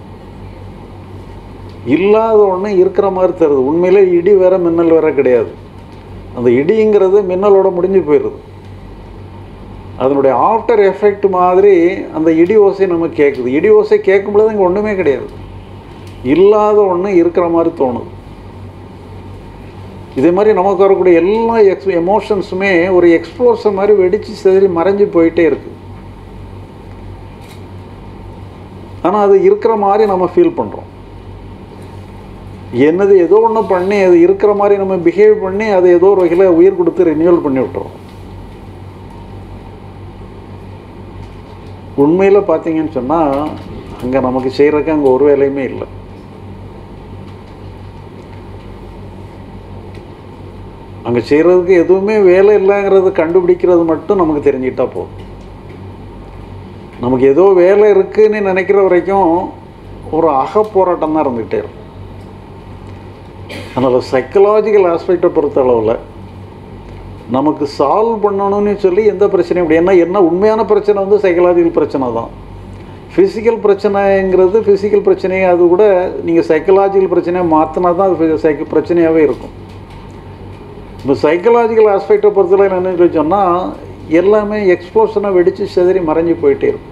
இல்லாத ஒன்று இருக்கிற மாதிரி தருது உண்மையிலே இடி வேற மின்னல் வேற கிடையாது அந்த இடிங்கிறது மின்னலோட முடிஞ்சு போயிடுது அதனுடைய ஆஃப்டர் எஃபெக்ட் மாதிரி அந்த இடி ஓசை நம்ம கேட்குது இடி ஓசை கேட்கும் பொழுது அங்கே ஒன்றுமே கிடையாது இல்லாத ஒன்று இருக்கிற மாதிரி தோணுது இதே மாதிரி நமக்கு வரக்கூடிய எல்லா எக்ஸ் எமோஷன்ஸுமே ஒரு எக்ஸ்ப்ளோஷன் மாதிரி வெடித்து சிதறி மறைஞ்சு போயிட்டே இருக்கு ஆனால் அது இருக்கிற மாதிரி நம்ம ஃபீல் பண்ணுறோம் என்னது ஏதோ ஒன்று பண்ணி அது இருக்கிற மாதிரி நம்ம பிஹேவ் பண்ணி அது ஏதோ ஒரு வகையில் உயிர் கொடுத்து ரினியூவல் பண்ணி விட்டுறோம் உண்மையில் பார்த்தீங்கன்னு சொன்னால் அங்கே நமக்கு செய்கிறதுக்கு அங்கே ஒரு வேலையுமே இல்லை அங்கே செய்கிறதுக்கு எதுவுமே வேலை இல்லைங்கிறது கண்டுபிடிக்கிறது மட்டும் நமக்கு தெரிஞ்சுக்கிட்டா போதும் நமக்கு ஏதோ வேலை இருக்குன்னு நினைக்கிற வரைக்கும் ஒரு அக போராட்டம் தான் இருந்துகிட்டே இருக்கும் அதனால் சைக்கலாஜிக்கல் ஆஸ்பெக்டை பொறுத்த அளவில் நமக்கு சால்வ் பண்ணணும்னு சொல்லி எந்த பிரச்சனையும் முடியாது ஏன்னா என்ன உண்மையான பிரச்சனை வந்து சைக்கலாஜிக்கல் பிரச்சனை தான் ஃபிசிக்கல் பிரச்சனைங்கிறது ஃபிசிக்கல் பிரச்சனையை அது கூட நீங்கள் சைக்கலாஜிக்கல் பிரச்சனையை மாற்றினா தான் அது சைக்க பிரச்சனையாகவே இருக்கும் இப்போ சைக்கலாஜிக்கல் ஆஸ்பெக்டை பொறுத்தவரை என்னன்னு சொல்லி சொன்னால் எல்லாமே எக்ஸ்ப்ளோஷனை வெடித்து சிதறி மறைஞ்சு போயிட்டே இருக்கும்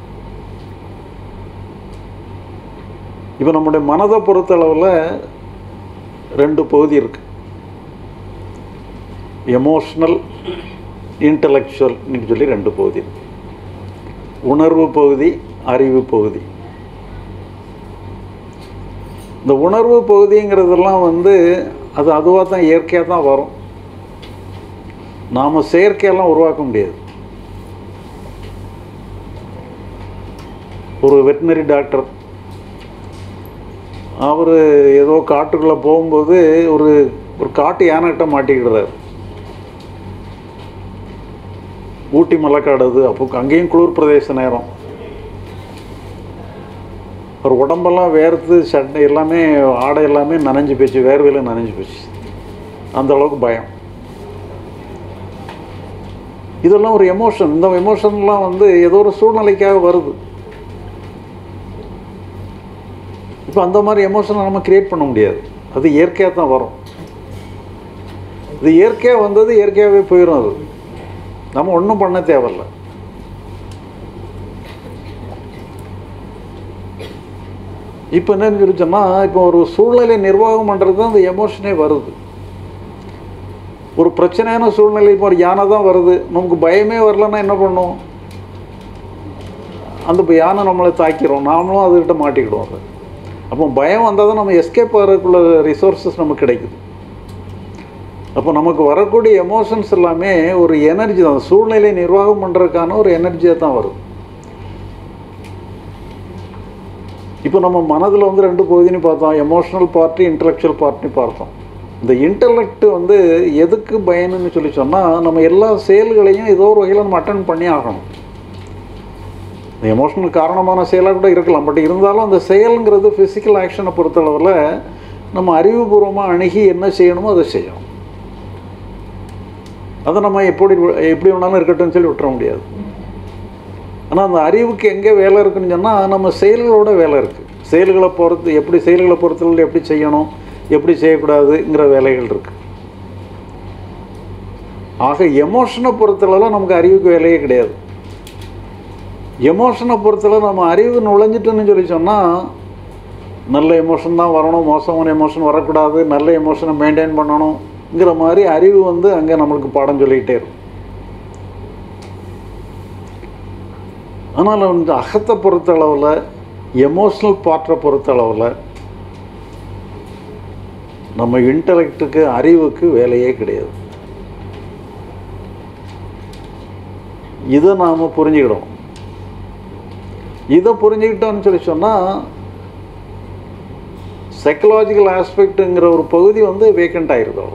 இப்போ நம்முடைய மனதை பொறுத்தளவில் ரெண்டு பகுதி இருக்கு எமோஷ்னல் இன்டலெக்சுவல்னு சொல்லி ரெண்டு பகுதி இருக்கு உணர்வு பகுதி அறிவு பகுதி இந்த உணர்வு பகுதிங்கிறதெல்லாம் வந்து அது அதுவாக தான் இயற்கையாக தான் வரும் நாம் செயற்கையெல்லாம் உருவாக்க முடியாது ஒரு வெட்டினரி டாக்டர் அவர் ஏதோ காட்டுக்குள்ளே போகும்போது ஒரு ஒரு காட்டு யானைகிட்ட மாட்டிக்கிடுறாரு ஊட்டி மலைக்காடு அது அப்போ அங்கேயும் குளிர் பிரதேச நேரம் ஒரு உடம்பெல்லாம் வேர்த்து சட்டை எல்லாமே ஆடை எல்லாமே நனைஞ்சு போச்சு வேர்வையில் நனைஞ்சு போச்சு அந்த அளவுக்கு பயம் இதெல்லாம் ஒரு எமோஷன் இந்த எமோஷன்லாம் வந்து ஏதோ ஒரு சூழ்நிலைக்காக வருது இப்போ அந்த மாதிரி எமோஷனை நம்ம கிரியேட் பண்ண முடியாது அது இயற்கையாக தான் வரும் இது இயற்கையாக வந்தது இயற்கையாகவே போயிடும் அது நம்ம ஒன்றும் பண்ண தேவையில்ல இப்போ என்னன்னு சொல்லி சொன்னால் இப்போ ஒரு சூழ்நிலை நிர்வாகம் பண்ணுறது தான் அந்த எமோஷனே வருது ஒரு பிரச்சனையான சூழ்நிலை இப்போ ஒரு யானை தான் வருது நமக்கு பயமே வரலன்னா என்ன பண்ணும் அந்த இப்போ யானை நம்மளை தாக்கிறோம் நாமளும் அதுக்கிட்ட மாட்டிக்கிடுவோம் அது அப்போ பயம் வந்தால் தான் நம்ம எஸ்கேப் ஆகிறதுக்குள்ள ரிசோர்ஸஸ் நமக்கு கிடைக்குது அப்போ நமக்கு வரக்கூடிய எமோஷன்ஸ் எல்லாமே ஒரு எனர்ஜி தான் சூழ்நிலை நிர்வாகம் பண்ணுறதுக்கான ஒரு எனர்ஜியாக தான் வருது இப்போ நம்ம மனதில் வந்து ரெண்டு பகுதின்னு பார்த்தோம் எமோஷனல் பார்ட்டி இன்டலெக்சுவல் பார்ட்டின்னு பார்த்தோம் இந்த இன்டலெக்ட் வந்து எதுக்கு பயனுன்னு சொல்லி சொன்னால் நம்ம எல்லா செயல்களையும் ஏதோ ஒரு வகையில் நம்ம அட்டன் பண்ணி ஆகணும் இந்த எமோஷனல் காரணமான செயலாக கூட இருக்கலாம் பட் இருந்தாலும் அந்த செயலுங்கிறது ஃபிசிக்கல் ஆக்ஷனை பொறுத்தளவில் நம்ம அறிவுபூர்வமாக அணுகி என்ன செய்யணுமோ அதை செய்யணும் அதை நம்ம எப்படி எப்படி வேணாலும் இருக்கட்டும்னு சொல்லி விட்டுற முடியாது ஆனால் அந்த அறிவுக்கு எங்கே வேலை இருக்குன்னு சொன்னால் நம்ம செயல்களோட வேலை இருக்குது செயல்களை பொறுத்து எப்படி செயல்களை பொறுத்தளவில் எப்படி செய்யணும் எப்படி செய்யக்கூடாதுங்கிற வேலைகள் இருக்குது ஆக எமோஷனை பொறுத்தளவில் நமக்கு அறிவுக்கு வேலையே கிடையாது எமோஷனை பொறுத்தளவு நம்ம அறிவு நுழைஞ்சிட்டுன்னு சொல்லி சொன்னால் நல்ல எமோஷன் தான் வரணும் மோசமான எமோஷன் வரக்கூடாது நல்ல எமோஷனை மெயின்டைன் பண்ணணுங்கிற மாதிரி அறிவு வந்து அங்கே நம்மளுக்கு பாடம் சொல்லிக்கிட்டே இருக்கும் ஆனால் வந்து அகத்தை பொறுத்தளவில் எமோஷ்னல் பார்ட்டை பொறுத்தளவில் நம்ம இன்டலெக்டுக்கு அறிவுக்கு வேலையே கிடையாது இதை நாம் புரிஞ்சுக்கிடணும் இதை புரிஞ்சுக்கிட்டோம்னு சொல்லி சொன்னால் சைக்கலாஜிக்கல் ஆஸ்பெக்ட்டுங்கிற ஒரு பகுதி வந்து வேக்கண்ட் ஆயிருது அவ்வளோ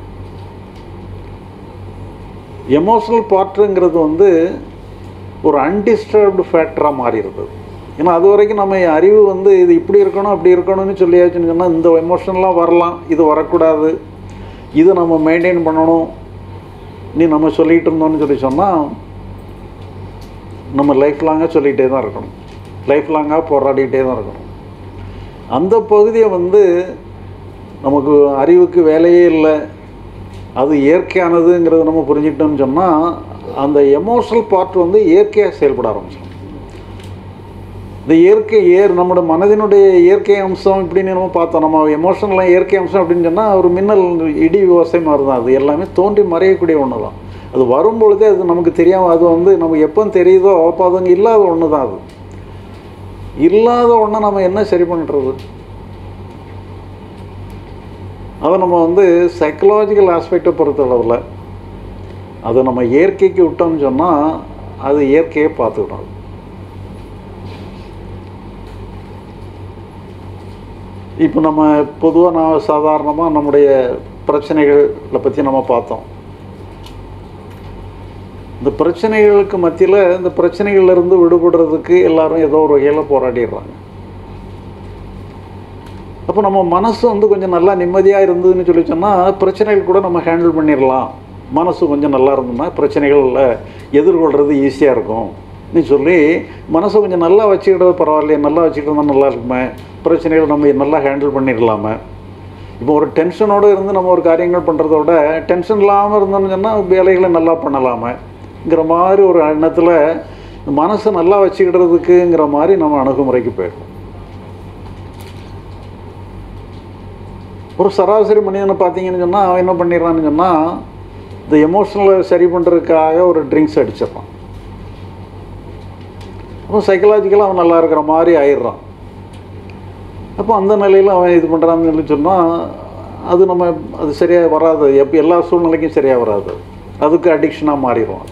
எமோஷனல் பார்ட்டுங்கிறது வந்து ஒரு அன்டிஸ்டர்ப்டு ஃபேக்டராக மாறி இருந்தது ஏன்னா அது வரைக்கும் நம்ம அறிவு வந்து இது இப்படி இருக்கணும் அப்படி இருக்கணும்னு சொல்லியாச்சுன்னு சொன்னால் இந்த எமோஷன்லாம் வரலாம் இது வரக்கூடாது இதை நம்ம மெயின்டைன் பண்ணணும் நீ நம்ம சொல்லிகிட்டு இருந்தோம்னு சொல்லி சொன்னால் நம்ம லைஃப் லாங்காக சொல்லிகிட்டே தான் இருக்கணும் லைஃப் லாங்காக போராடிக்கிட்டே தான் இருக்கணும் அந்த பகுதியை வந்து நமக்கு அறிவுக்கு வேலையே இல்லை அது இயற்கையானதுங்கிறத நம்ம புரிஞ்சுக்கிட்டோம்னு சொன்னால் அந்த எமோஷனல் பார்ட் வந்து இயற்கையாக செயல்பட ஆரம்பிச்சிடும் இந்த இயற்கை ஏர் நம்மளோட மனதினுடைய இயற்கை அம்சம் இப்படின்னு நம்ம பார்த்தோம் நம்ம எமோஷனலாக இயற்கை அம்சம் அப்படின்னு சொன்னால் ஒரு மின்னல் இடி விவசாய மாதிரி தான் அது எல்லாமே தோன்றி மறையக்கூடிய ஒன்று தான் அது வரும்பொழுதே அது நமக்கு தெரியாமல் அது வந்து நமக்கு எப்போ தெரியுதோ அப்போ அது அங்கே இல்லாத ஒன்று தான் அது இல்லாத ஒன்றை நம்ம என்ன சரி பண்ணுறது அதை நம்ம வந்து சைக்கலாஜிக்கல் ஆஸ்பெக்டை பொறுத்தளவில் அதை நம்ம இயற்கைக்கு விட்டோம்னு சொன்னால் அது இயற்கையை பார்த்துக்கணும் இப்போ நம்ம பொதுவாக நான் சாதாரணமாக நம்முடைய பிரச்சனைகளை பற்றி நம்ம பார்த்தோம் இந்த பிரச்சனைகளுக்கு மத்தியில் இந்த பிரச்சனைகள்லேருந்து விடுபடுறதுக்கு எல்லாரும் ஏதோ ஒரு வகையில் போராடிடுறாங்க அப்போ நம்ம மனசு வந்து கொஞ்சம் நல்லா நிம்மதியாக இருந்ததுன்னு சொல்லி சொன்னால் பிரச்சனைகள் கூட நம்ம ஹேண்டில் பண்ணிடலாம் மனசு கொஞ்சம் நல்லா இருந்ததுன்னா பிரச்சனைகளில் எதிர்கொள்கிறது ஈஸியாக இருக்கும் நீ சொல்லி மனசை கொஞ்சம் நல்லா வச்சுக்கிட்டது பரவாயில்லையே நல்லா வச்சுக்கிட்டு நல்லா இருக்குமே பிரச்சனைகள் நம்ம நல்லா ஹேண்டில் பண்ணிடலாமே இப்போ ஒரு டென்ஷனோடு இருந்து நம்ம ஒரு காரியங்கள் பண்ணுறத விட டென்ஷன் இல்லாமல் இருந்தோம்னு சொன்னால் வேலைகளை நல்லா பண்ணலாமேங்கிற மாதிரி ஒரு எண்ணத்தில் மனசை நல்லா வச்சுக்கிடுறதுக்குங்கிற மாதிரி நம்ம அணுகுமுறைக்கு போயிடும் ஒரு சராசரி மனிதனை பார்த்தீங்கன்னு சொன்னால் அவன் என்ன பண்ணிடுறான்னு சொன்னால் இந்த எமோஷனலை சரி பண்ணுறதுக்காக ஒரு ட்ரிங்க்ஸ் அடிச்சிடறான் அப்போ சைக்கலாஜிக்கலாக அவன் நல்லா இருக்கிற மாதிரி ஆயிடுறான் அப்போ அந்த நிலையில் அவன் இது பண்ணுறான்னு சொல்லி சொன்னால் அது நம்ம அது சரியாக வராது எப்போ எல்லா சூழ்நிலைக்கும் சரியாக வராது அதுக்கு அடிக்ஷனாக மாறிடுவான்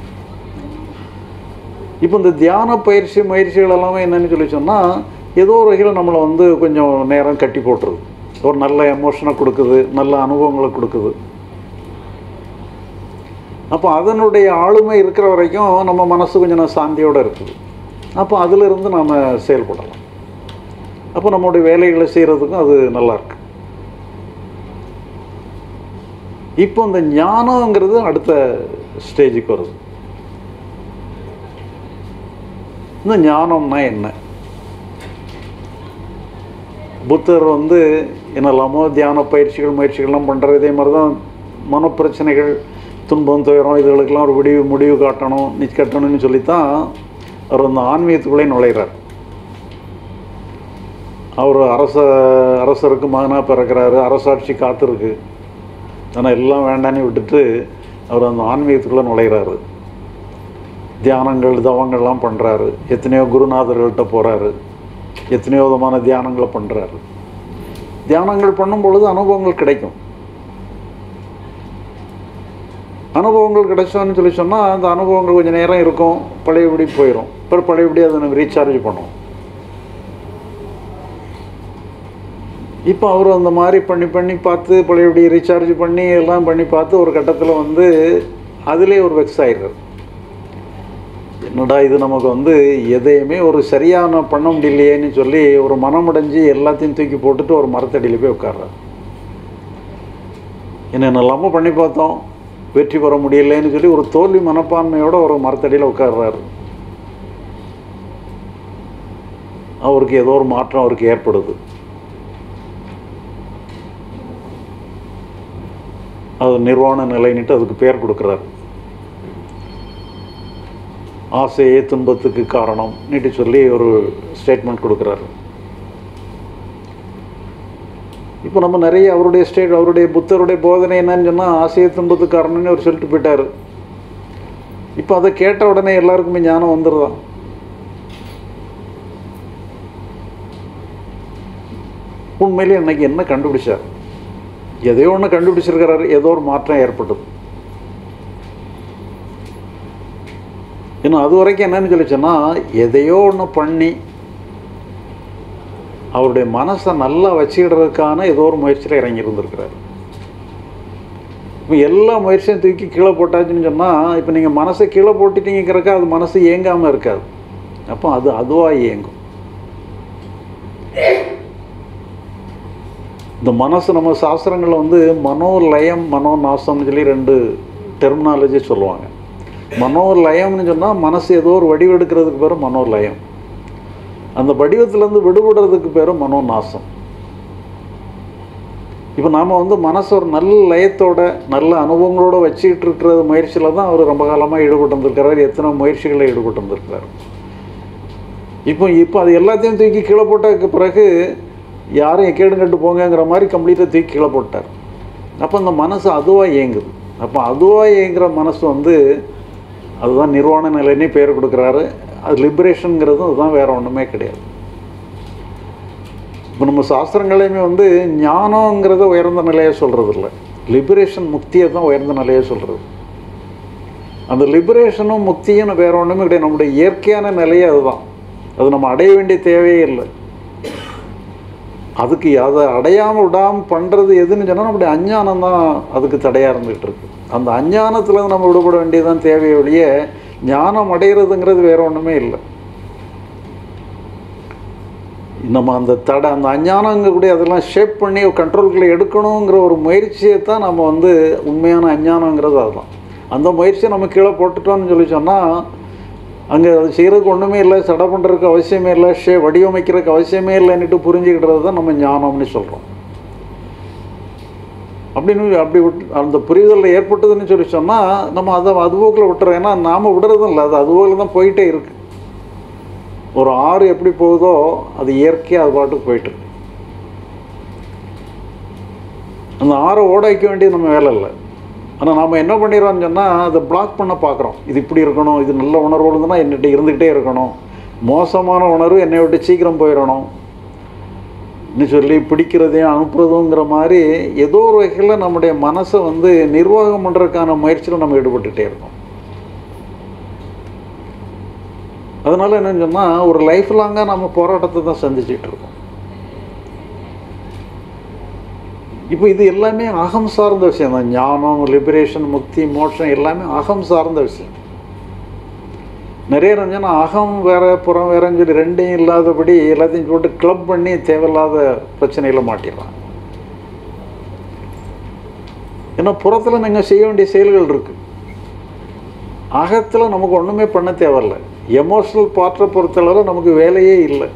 இப்போ இந்த தியான பயிற்சி முயற்சிகள் எல்லாமே என்னன்னு சொல்லி சொன்னால் ஏதோ ஒரு வகையில் நம்மளை வந்து கொஞ்சம் நேரம் கட்டி போட்டுருது ஒரு நல்ல எமோஷனை கொடுக்குது நல்ல அனுபவங்களை கொடுக்குது அப்போ அதனுடைய ஆளுமை இருக்கிற வரைக்கும் நம்ம மனசு கொஞ்சம் சாந்தியோடு இருக்குது அப்போ அதிலிருந்து நாம் செயல்படலாம் அப்போ நம்மளுடைய வேலைகளை செய்கிறதுக்கும் அது நல்லா இருக்கு இப்போ இந்த ஞானங்கிறது அடுத்த ஸ்டேஜுக்கு வருது இந்த ஞானம்னா என்ன புத்தர் வந்து என்னெல்லாமோ தியான பயிற்சிகள் முயற்சிகள்லாம் பண்ணுறாரு இதே மாதிரி தான் மனப்பிரச்சனைகள் துன்பம் துயரம் இதுகளுக்கெல்லாம் ஒரு முடிவு முடிவு காட்டணும் நீ கட்டணும்னு சொல்லித்தான் அவர் அந்த ஆன்மீகத்துக்குள்ளே நுழைகிறார் அவர் அரச அரசருக்கு மகனாக பிறக்கிறாரு அரசாட்சி காத்திருக்கு ஆனால் எல்லாம் வேண்டான்னு விட்டுட்டு அவர் அந்த ஆன்மீகத்துக்குள்ளே நுழைகிறாரு தியானங்கள் தவங்கள்லாம் பண்ணுறாரு எத்தனையோ குருநாதர்கள்ட்ட போகிறாரு எத்தனையோ விதமான தியானங்களை பண்ணுறாரு தியானங்கள் பண்ணும் பொழுது அனுபவங்கள் கிடைக்கும் அனுபவங்கள் கிடைச்சோன்னு சொல்லி சொன்னால் அந்த அனுபவங்கள் கொஞ்சம் நேரம் இருக்கும் பழையபடி போயிடும் அப்புறம் பழையபடி அதை நம்ம ரீசார்ஜ் பண்ணுவோம் இப்போ அவர் அந்த மாதிரி பண்ணி பண்ணி பார்த்து பழையபடி ரீசார்ஜ் பண்ணி எல்லாம் பண்ணி பார்த்து ஒரு கட்டத்தில் வந்து அதிலே ஒரு வெக்ஸ் ஆயிடுறாரு என்னடா இது நமக்கு வந்து எதையுமே ஒரு சரியான பண்ண முடியலையேன்னு சொல்லி ஒரு மனமுடைஞ்சு எல்லாத்தையும் தூக்கி போட்டுட்டு ஒரு மரத்தடியில் போய் உட்கார்றாரு என்னென்னலாமோ பண்ணி பார்த்தோம் வெற்றி பெற முடியலைன்னு சொல்லி ஒரு தோல்வி மனப்பான்மையோட ஒரு மரத்தடியில் உட்கார்றாரு அவருக்கு ஏதோ ஒரு மாற்றம் அவருக்கு ஏற்படுது அது நிர்வாண நிலைன்னுட்டு அதுக்கு பேர் கொடுக்குறாரு ஆசையே துன்பத்துக்கு காரணம் நீட்டு சொல்லி ஒரு ஸ்டேட்மெண்ட் கொடுக்குறாரு இப்போ நம்ம நிறைய அவருடைய ஸ்டேட் அவருடைய புத்தருடைய போதனை என்னன்னு சொன்னால் ஆசையை துன்பத்துக்கு காரணம்னு அவர் சொல்லிட்டு போயிட்டார் இப்போ அதை கேட்ட உடனே எல்லாருக்குமே ஞானம் வந்துடுதான் உண்மையிலே இன்னைக்கு என்ன கண்டுபிடிச்சார் எதையோ ஒன்று கண்டுபிடிச்சிருக்கிறாரு ஏதோ ஒரு மாற்றம் ஏற்பட்டது இன்னும் அது வரைக்கும் என்னன்னு சொல்லிச்சோன்னா எதையோ ஒன்று பண்ணி அவருடைய மனசை நல்லா வச்சுக்கிடுறதுக்கான ஏதோ ஒரு முயற்சியில் இறங்கி இருந்திருக்கிறார் இப்போ எல்லா முயற்சியும் தூக்கி கீழே போட்டாச்சுன்னு சொன்னால் இப்போ நீங்கள் மனசை கீழே போட்டுட்டீங்கிறக்க அது மனசு இயங்காமல் இருக்காது அப்போ அது அதுவாக இயங்கும் இந்த மனசு நம்ம சாஸ்திரங்களில் வந்து மனோலயம் மனோநாசம்னு சொல்லி ரெண்டு டெர்மினாலஜி சொல்லுவாங்க மனோலயம்னு சொன்னால் மனசு ஏதோ ஒரு வடிவெடுக்கிறதுக்கு பேர் மனோலயம் அந்த வடிவத்திலேருந்து விடுபடுறதுக்கு பேர் மனோநாசம் இப்போ நாம் வந்து மனசு ஒரு நல்ல லயத்தோட நல்ல அனுபவங்களோட வச்சுக்கிட்டு இருக்கிற முயற்சியில் தான் அவர் ரொம்ப காலமாக ஈடுபட்டு வந்திருக்கிறார் எத்தனை முயற்சிகளில் ஈடுபட்டு வந்திருக்கிறார் இப்போ இப்போ அது எல்லாத்தையும் தூக்கி கீழே போட்டதுக்கு பிறகு யாரும் கேடு கட்டு போங்கங்கிற மாதிரி கம்ப்ளீட்டாக தூக்கி கீழே போட்டார் அப்போ அந்த மனசு அதுவாக இயங்குது அப்போ அதுவாக இயங்குற மனசு வந்து அதுதான் நிர்வாண நிலைன்னே பேர் கொடுக்குறாரு அது லிபரேஷனுங்கிறதும் அதுதான் வேற ஒன்றுமே கிடையாது இப்போ நம்ம சாஸ்திரங்களையுமே வந்து ஞானங்கிறத உயர்ந்த நிலையை சொல்கிறது இல்லை லிபரேஷன் முக்தியை தான் உயர்ந்த நிலையை சொல்கிறது அந்த லிபரேஷனும் முக்தியும் வேற ஒன்றுமே கிடையாது நம்முடைய இயற்கையான நிலையே அதுதான் அது நம்ம அடைய வேண்டிய தேவையே இல்லை அதுக்கு அதை அடையாமல் விடாமல் பண்ணுறது எதுன்னு சொன்னால் நம்முடைய அஞ்ஞானம் தான் அதுக்கு தடையாக இருந்துகிட்டு இருக்கு அந்த அஞ்ஞானத்தில் நம்ம விடுபட வேண்டியதுதான் தேவையை ஒழிய ஞானம் அடைகிறதுங்கிறது வேற ஒன்றுமே இல்லை நம்ம அந்த தடை அந்த அஞ்ஞானங்கக்கூடிய அதெல்லாம் ஷேப் பண்ணி கண்ட்ரோல்குள்ளே எடுக்கணுங்கிற ஒரு முயற்சியை தான் நம்ம வந்து உண்மையான அஞ்ஞானங்கிறது அதுதான் அந்த முயற்சியை நம்ம கீழே போட்டுட்டோம்னு சொல்லி சொன்னால் அங்கே அது செய்கிறதுக்கு ஒன்றுமே இல்லை சடை பண்ணுறதுக்கு அவசியமே இல்லை ஷே வடிவமைக்கிறதுக்கு அவசியமே இல்லைன்னுட்டு புரிஞ்சுக்கிட்டது தான் நம்ம ஞானம்னு சொல்கிறோம் அப்படின்னு அப்படி விட்டு அந்த புரிதலில் ஏற்பட்டதுன்னு சொல்லி சொன்னால் நம்ம அதை அதுபோக்கில் விட்டுறோம் ஏன்னா நாம் விடுறதும் இல்லை அது அதுபோக்கில் தான் போயிட்டே இருக்கு ஒரு ஆறு எப்படி போகுதோ அது இயற்கையாக அது பாட்டுக்கு போயிட்டு இருக்கு அந்த ஆறை ஓட வைக்க வேண்டியது நம்ம வேலை இல்லை ஆனால் நாம் என்ன பண்ணிடுறோம்னு சொன்னால் அதை பிளாக் பண்ண பார்க்குறோம் இது இப்படி இருக்கணும் இது நல்ல உணர்வு இருந்ததுன்னா என்னிட்ட இருந்துக்கிட்டே இருக்கணும் மோசமான உணர்வு என்னை விட்டு சீக்கிரம் போயிடணும் இன்னும் சொல்லி பிடிக்கிறதையும் அனுப்புறதுங்கிற மாதிரி ஏதோ ஒரு வகையில் நம்முடைய மனசை வந்து நிர்வாகம் பண்ணுறதுக்கான முயற்சியில் நம்ம ஈடுபட்டுகிட்டே இருக்கோம் அதனால் என்னன்னு சொன்னால் ஒரு லைஃப் லாங்காக நம்ம போராட்டத்தை தான் சந்திச்சுட்டு இருக்கோம் இப்போ இது எல்லாமே அகம் சார்ந்த விஷயம் தான் ஞானம் லிபரேஷன் முக்தி மோட்சம் எல்லாமே அகம் சார்ந்த விஷயம் நிறைய ரஞ்சனா அகம் வேற புறம் வேறன்னு சொல்லி ரெண்டையும் இல்லாதபடி எல்லாத்தையும் போட்டு கிளப் பண்ணி தேவையில்லாத பிரச்சனையில் மாட்டிடுறாங்க ஏன்னா புறத்தில் நீங்கள் செய்ய வேண்டிய செயல்கள் இருக்கு அகத்தில் நமக்கு ஒன்றுமே பண்ண தேவையில்ல எமோஷனல் பார்ட்டை பொறுத்தளவில் நமக்கு வேலையே இல்லை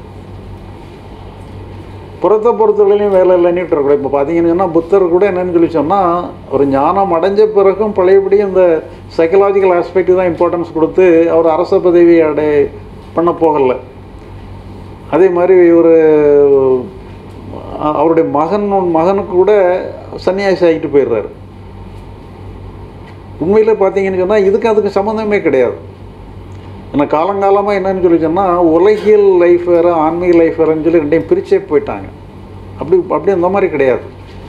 புறத்தை பொறுத்தவரையிலையும் வேலை இல்லைன்னு இருக்கக்கூடாது இப்போ பார்த்தீங்கன்னா புத்தர் கூட என்னன்னு சொல்லி சொன்னால் ஒரு ஞானம் அடைஞ்ச பிறகும் பழையபடி இந்த சைக்கலாஜிக்கல் ஆஸ்பெக்ட் தான் இம்பார்ட்டன்ஸ் கொடுத்து அவர் அரச பதவி அடை பண்ண போகலை அதே மாதிரி ஒரு அவருடைய மகன் மகனுக்கு கூட சன்னியாசி ஆகிட்டு போயிடுறாரு உண்மையில் பார்த்தீங்கன்னு சொன்னால் இதுக்கு அதுக்கு சம்மந்தமே கிடையாது ஏன்னா காலங்காலமாக என்னன்னு சொல்லி சொன்னால் உலகியல் லைஃப் வேறு ஆன்மீக லைஃப் வேறுன்னு சொல்லி ரெண்டையும் பிரிச்சே போயிட்டாங்க அப்படி அப்படி அந்த மாதிரி கிடையாது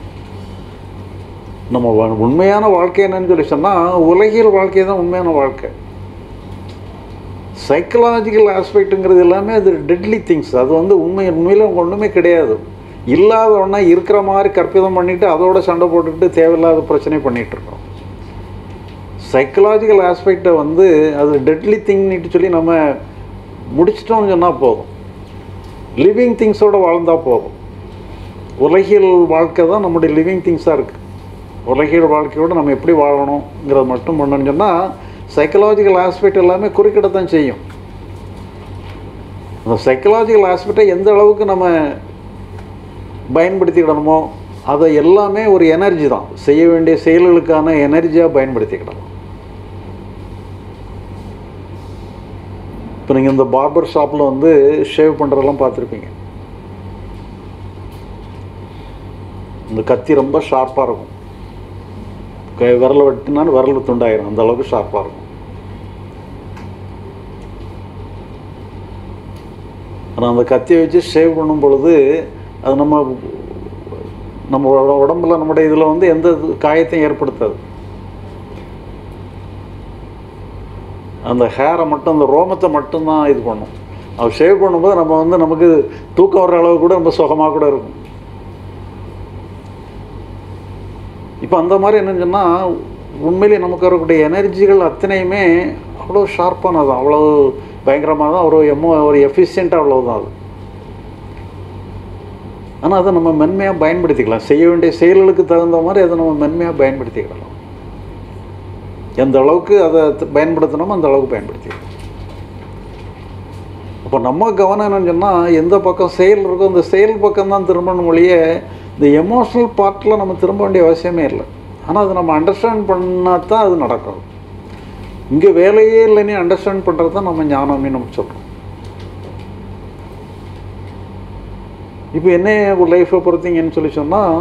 நம்ம வ- உண்மையான வாழ்க்கை என்னன்னு சொல்லி சொன்னால் உலகியல் வாழ்க்கை தான் உண்மையான வாழ்க்கை சைக்கலாஜிக்கல் ஆஸ்பெக்ட்டுங்கிறது எல்லாமே அது டெட்லி திங்ஸ் அது வந்து உண்மை உண்மையில் ஒன்றுமே கிடையாது இல்லாத ஒன்றா இருக்கிற மாதிரி கற்பிதம் பண்ணிட்டு அதோட சண்டை போட்டுக்கிட்டு தேவையில்லாத பிரச்சனை பண்ணிகிட்டு இருக்கோம் சைக்கலாஜிக்கல் ஆஸ்பெக்டை வந்து அது டெட்லி திங்னிட்டு சொல்லி நம்ம முடிச்சிட்டோம்னு சொன்னால் போதும் லிவிங் திங்ஸோட வாழ்ந்தால் போதும் உலகியல் வாழ்க்கை தான் நம்முடைய லிவிங் திங்ஸாக இருக்குது உலகியல் வாழ்க்கையோடு நம்ம எப்படி வாழணுங்கிறத மட்டும் பண்ணணும்னு சொன்னால் சைக்கலாஜிக்கல் ஆஸ்பெக்ட் எல்லாமே குறுக்கிடத்தான் செய்யும் அந்த சைக்கலாஜிக்கல் ஆஸ்பெக்டை எந்த அளவுக்கு நம்ம பயன்படுத்திக்கிடணுமோ அதை எல்லாமே ஒரு எனர்ஜி தான் செய்ய வேண்டிய செயல்களுக்கான எனர்ஜியாக பயன்படுத்திக்கிடலாம் இப்போ நீங்கள் இந்த பார்பர் ஷாப்பில் வந்து ஷேவ் பண்ணுறதெல்லாம் பார்த்துருப்பீங்க இந்த கத்தி ரொம்ப ஷார்ப்பாக இருக்கும் கை விரலை வெட்டினாலும் விரல் துண்டாயிரும் அந்த அளவுக்கு ஷார்ப்பாக இருக்கும் ஆனால் அந்த கத்தியை வச்சு ஷேவ் பண்ணும் பொழுது அது நம்ம நம்ம உட- உடம்புல நம்முடைய இதில் வந்து எந்த இது- காயத்தையும் ஏற்படுத்தாது அந்த ஹேரை மட்டும் அந்த ரோமத்தை மட்டும்தான் இது பண்ணும் அது ஷேவ் பண்ணும்போது நம்ம வந்து நமக்கு தூக்கம் வர அளவு கூட ரொம்ப சுகமாக கூட இருக்கும் இப்போ அந்த மாதிரி என்னன்னு சொன்னால் உண்மையிலே நமக்கு வரக்கூடிய எனர்ஜிகள் அத்தனையுமே அவ்வளோ ஷார்ப்பானது அவ்வளோ பயங்கரமாக தான் ஒரு எம்மோ ஒரு எஃபிஷியண்ட்டாக அவ்வளோதான் அது ஆனால் அதை நம்ம மென்மையாக பயன்படுத்திக்கலாம் செய்ய வேண்டிய செயல்களுக்கு தகுந்த மாதிரி அதை நம்ம மென்மையாக பயன்படுத்திக்கலாம் எந்த அளவுக்கு அதை த- பயன்படுத்தணுமோ அந்த அளவுக்கு பயன்படுத்திக்கலாம் அப்போ நம்ம கவனம் என்னன்னு சொன்னால் எந்த பக்கம் செயல் இருக்கோ அந்த செயல் பக்கம் தான் திரும்பணும் ஒழிய இந்த எமோஷ்னல் பார்ட்டில் நம்ம திரும்ப வேண்டிய அவசியமே இல்லை ஆனால் அதை நம்ம அண்டர்ஸ்டாண்ட் பண்ணால் தான் அது நடக்கும் இங்கே வேலையே இல்லைன்னு அண்டர்ஸ்டாண்ட் பண்ணுறது தான் நம்ம ஞானம்னு நம்ம சொல்கிறோம் இப்போ என்ன லைஃப்பை பொறுத்தீங்கன்னு சொல்லி சொன்னால்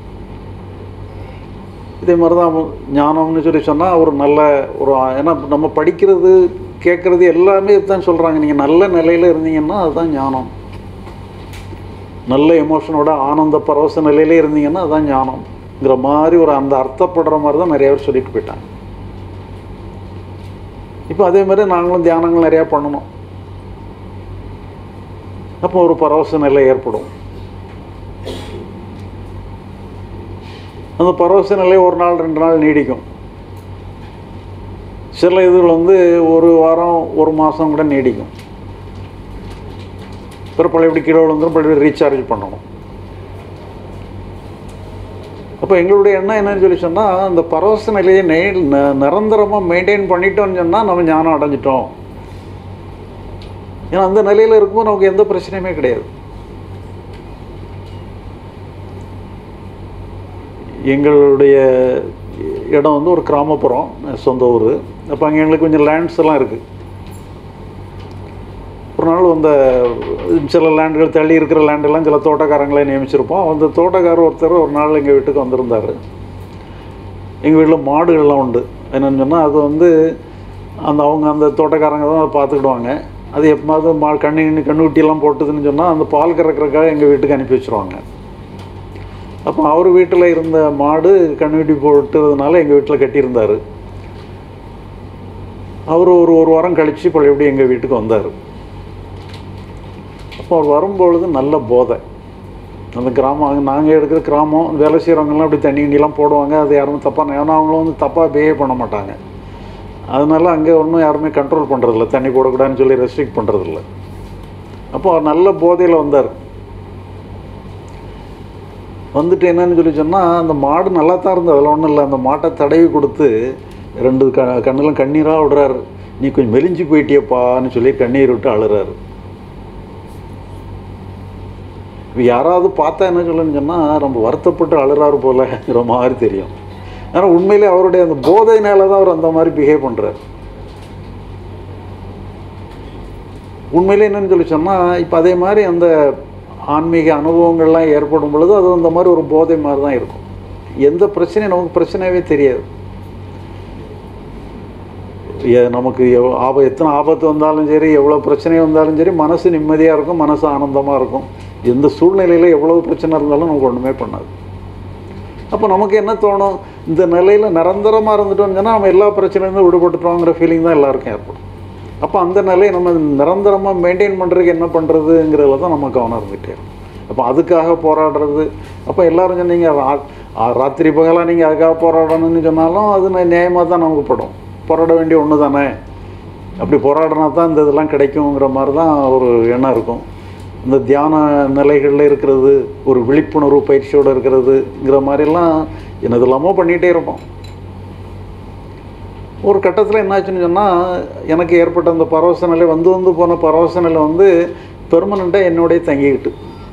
இதே மாதிரி தான் ஞானம்னு சொல்லி சொன்னால் ஒரு நல்ல ஒரு ஏன்னா நம்ம படிக்கிறது கேட்குறது எல்லாமே இதுதான் சொல்கிறாங்க நீங்கள் நல்ல நிலையில் இருந்தீங்கன்னா அதுதான் ஞானம் நல்ல எமோஷனோட ஆனந்த பரவச நிலையிலே இருந்தீங்கன்னா அதுதான் ஞானம்ங்கிற மாதிரி ஒரு அந்த அர்த்தப்படுற மாதிரி தான் நிறைய பேர் சொல்லிட்டு போயிட்டாங்க இப்போ அதே மாதிரி நாங்களும் தியானங்கள் நிறையா பண்ணணும் அப்போ ஒரு பரவச நிலை ஏற்படும் அந்த பரவச நிலை ஒரு நாள் ரெண்டு நாள் நீடிக்கும் சில இதுகள் வந்து ஒரு வாரம் ஒரு மாதம் கூட நீடிக்கும் பிறகு பழையபடி கீழே விழுந்துரும் பழையபடி ரீசார்ஜ் பண்ணணும் அப்போ எங்களுடைய எண்ணம் என்னன்னு சொல்லி சொன்னால் அந்த பரவச நிலையை நெ ந- நிரந்தரமா மெயின்டைன் பண்ணிட்டோம்னு சொன்னால் நம்ம ஞானம் அடைஞ்சிட்டோம் ஏன்னா அந்த நிலையில் இருக்கும்போது நமக்கு எந்த பிரச்சனையுமே கிடையாது எங்களுடைய இடம் வந்து ஒரு கிராமப்புறம் சொந்த ஊர் அப்போ அங்கே எங்களுக்கு கொஞ்சம் லேண்ட்ஸ் எல்லாம் இருக்குது ஒரு நாள் அந்த சில லேண்டுகள் தள்ளி இருக்கிற லேண்டெல்லாம் சில தோட்டக்காரங்களே நியமிச்சிருப்போம் அந்த தோட்டக்காரர் ஒருத்தர் ஒரு நாள் எங்கள் வீட்டுக்கு வந்திருந்தார் எங்கள் வீட்டில் மாடுகள்லாம் உண்டு என்னன்னு சொன்னால் அது வந்து அந்த அவங்க அந்த தோட்டக்காரங்க தான் அதை பார்த்துக்கிடுவாங்க அது எப்போது மா கண்ணு கண்ணு கண்ணுக்குட்டியெல்லாம் போட்டுதுன்னு சொன்னால் அந்த பால் கறக்கிறதுக்காக எங்கள் வீட்டுக்கு அனுப்பி வச்சுருவாங்க அப்போ அவர் வீட்டில் இருந்த மாடு கண்ணுக்குட்டி போட்டுறதுனால எங்கள் வீட்டில் கட்டியிருந்தார் அவர் ஒரு ஒரு வாரம் கழித்து பழையபடி எங்கள் வீட்டுக்கு வந்தார் அப்போ அவர் வரும்பொழுது நல்ல போதை அந்த கிராமம் நாங்கள் எடுக்கிற கிராமம் வேலை செய்கிறவங்கலாம் அப்படி தண்ணி கிண்டிலாம் போடுவாங்க அது யாரும் தப்பாக ஏன்னா அவங்களும் வந்து தப்பாக பிஹேவ் பண்ண மாட்டாங்க அதனால அங்கே ஒன்றும் யாருமே கண்ட்ரோல் பண்ணுறதில்ல தண்ணி போடக்கூடாதுன்னு சொல்லி ரெஸ்ட்ரிக்ட் பண்ணுறதில்ல அப்போ அவர் நல்ல போதையில் வந்தார் வந்துட்டு என்னன்னு சொல்லி சொன்னால் அந்த மாடு நல்லா தான் இருந்தது அதில் ஒன்றும் இல்லை அந்த மாட்டை தடவி கொடுத்து ரெண்டு க கண்ணிலும் கண்ணீராக விடுறாரு நீ கொஞ்சம் மெலிஞ்சு போயிட்டியப்பான்னு சொல்லி கண்ணீர் விட்டு அழுறாரு இப்போ யாராவது பார்த்தா என்ன சொல்லுன்னு சொன்னால் ரொம்ப வருத்தப்பட்டு அழுறாரு போலங்கிற மாதிரி தெரியும் ஆனால் உண்மையிலே அவருடைய அந்த போதையினால தான் அவர் அந்த மாதிரி பிஹேவ் பண்ணுறாரு உண்மையிலே என்னன்னு சொல்லி சொன்னால் இப்போ அதே மாதிரி அந்த ஆன்மீக அனுபவங்கள்லாம் ஏற்படும் பொழுது அது அந்த மாதிரி ஒரு போதை மாதிரி தான் இருக்கும் எந்த பிரச்சனையும் நமக்கு பிரச்சனையாகவே தெரியாது எ- நமக்கு எவ் ஆப எத்தனை ஆபத்து வந்தாலும் சரி எவ்வளோ பிரச்சனை வந்தாலும் சரி மனசு நிம்மதியாக இருக்கும் மனசு ஆனந்தமாக இருக்கும் எந்த சூழ்நிலையில் எவ்வளோ பிரச்சனை இருந்தாலும் நமக்கு ஒன்றுமே பண்ணாது அப்போ நமக்கு என்ன தோணும் இந்த நிலையில் நிரந்தரமாக இருந்துட்டோம்னு சொன்னால் நம்ம எல்லா பிரச்சனையிலேருந்து விடுபட்டுட்டோங்கிற ஃபீலிங் தான் எல்லாருக்கும் ஏற்படும் அப்போ அந்த நிலையை நம்ம நிரந்தரமாக மெயின்டைன் பண்ணுறதுக்கு என்ன பண்ணுறதுங்கிறதுல தான் நம்ம கவனம் இருந்துகிட்டே இருக்கும் அப்போ அதுக்காக போராடுறது அப்போ எல்லாரும் சொன்னீங்க ரா- ஆ, ராத்திரி பகலாக நீங்கள் அதுக்காக போராடணும்னு சொன்னாலும் அது நியாயமாக தான் நமக்கு படும் போராட வேண்டிய ஒன்று தானே அப்படி போராடினா தான் இந்த இதெல்லாம் கிடைக்குங்கிற மாதிரி தான் ஒரு எண்ணம் இருக்கும் இந்த தியான நிலைகளில் இருக்கிறது ஒரு விழிப்புணர்வு பயிற்சியோடு இருக்கிறதுங்கிற மாதிரிலாம் என்னது இல்லாமல் பண்ணிகிட்டே இருப்போம் ஒரு கட்டத்தில் என்னாச்சுன்னு சொன்னால் எனக்கு ஏற்பட்ட அந்த பரவச நிலை வந்து வந்து போன பரவச நிலை வந்து பெர்மனண்ட்டாக என்னோடய தங்கிக்கிட்டு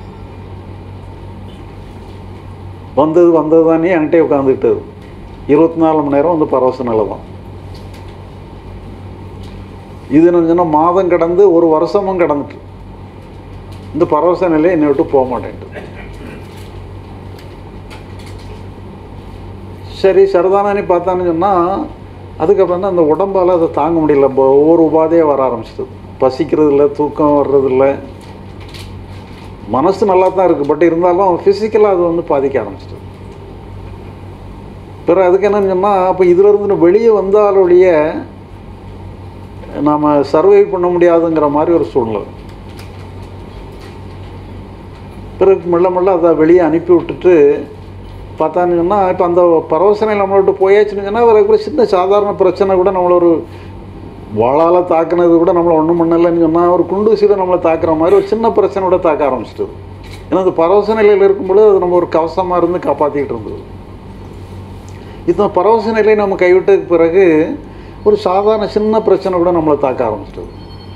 வந்தது வந்தது தானே என்கிட்டே உட்காந்துக்கிட்டது இருபத்தி நாலு மணி நேரம் வந்து பரவச நிலை தான் இது என்ன சொன்னால் மாதம் கடந்து ஒரு வருஷமும் கடந்துட்டு இந்த பரவச நிலை என்னை விட்டு போக மாட்டேன்ட்டு சரி சரிதானே பார்த்தான்னு சொன்னால் அதுக்கப்புறம் தான் அந்த உடம்பால் அதை தாங்க முடியல இப்போ ஒவ்வொரு உபாதையாக வர ஆரம்பிச்சிட்டது பசிக்கிறது இல்லை தூக்கம் வர்றதில்ல மனசு நல்லா தான் இருக்குது பட் இருந்தாலும் ஃபிசிக்கலாக அது வந்து பாதிக்க ஆரம்பிச்சிட்டது பிறகு அதுக்கு என்னன்னு சொன்னால் அப்போ இதிலிருந்து வெளியே வந்தாலொழிய நாம் சர்வை பண்ண முடியாதுங்கிற மாதிரி ஒரு சூழ்நிலை பிறகு மெல்ல மெல்ல அதை வெளியே அனுப்பி விட்டுட்டு பார்த்தான்னு சொன்னால் இப்போ அந்த பரவசனை நம்மளை விட்டு போயாச்சுன்னு சொன்னால் ஒரு ஒரு சின்ன சாதாரண பிரச்சனை கூட நம்மளை ஒரு வாளால் தாக்குனது கூட நம்மளை ஒன்றும் பண்ணலைன்னு சொன்னால் ஒரு குண்டூசியில் நம்மளை தாக்குற மாதிரி ஒரு சின்ன பிரச்சனை கூட தாக்க ஆரம்பிச்சிட்டது ஏன்னா அந்த பரவச நிலையில் இருக்கும்பொழுது அது நம்ம ஒரு கவசமாக இருந்து காப்பாற்றிக்கிட்டு இருந்தது இந்த பரவச நிலையை நம்ம கைவிட்டதுக்கு பிறகு ஒரு சாதாரண சின்ன பிரச்சனை கூட நம்மளை தாக்க ஆரம்பிச்சிட்டது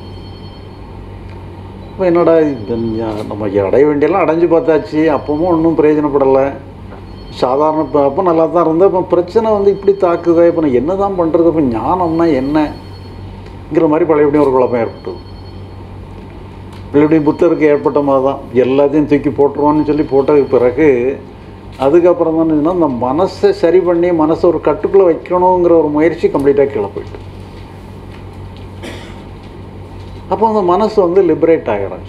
இப்போ என்னடா இது ஞா- நம்ம அடைய வேண்டியெல்லாம் அடைஞ்சு பார்த்தாச்சு அப்பவும் ஒன்றும் பிரயோஜனப்படலை சாதாரண இப்போ அப்போ நல்லா தான் இருந்தேன் இப்போ பிரச்சனை வந்து இப்படி தாக்குதே இப்போ நான் என்ன தான் பண்ணுறது இப்போ ஞானம்னா என்னங்கிற மாதிரி பழையபடியும் ஒரு குழப்பம் ஏற்பட்டது இப்படி புத்தருக்கு ஏற்பட்ட மாதிரி தான் எல்லாத்தையும் தூக்கி போட்டுருவோன்னு சொல்லி போட்டதுக்கு பிறகு அதுக்கப்புறம் தான் என்னன்னா, அந்த மனசை சரி பண்ணி மனசை ஒரு கட்டுக்குள்ளே வைக்கணுங்கிற ஒரு முயற்சி கம்ப்ளீட்டாக கீழே போயிட்டு அப்போ அந்த மனசு வந்து லிபரேட் ஆகிடும்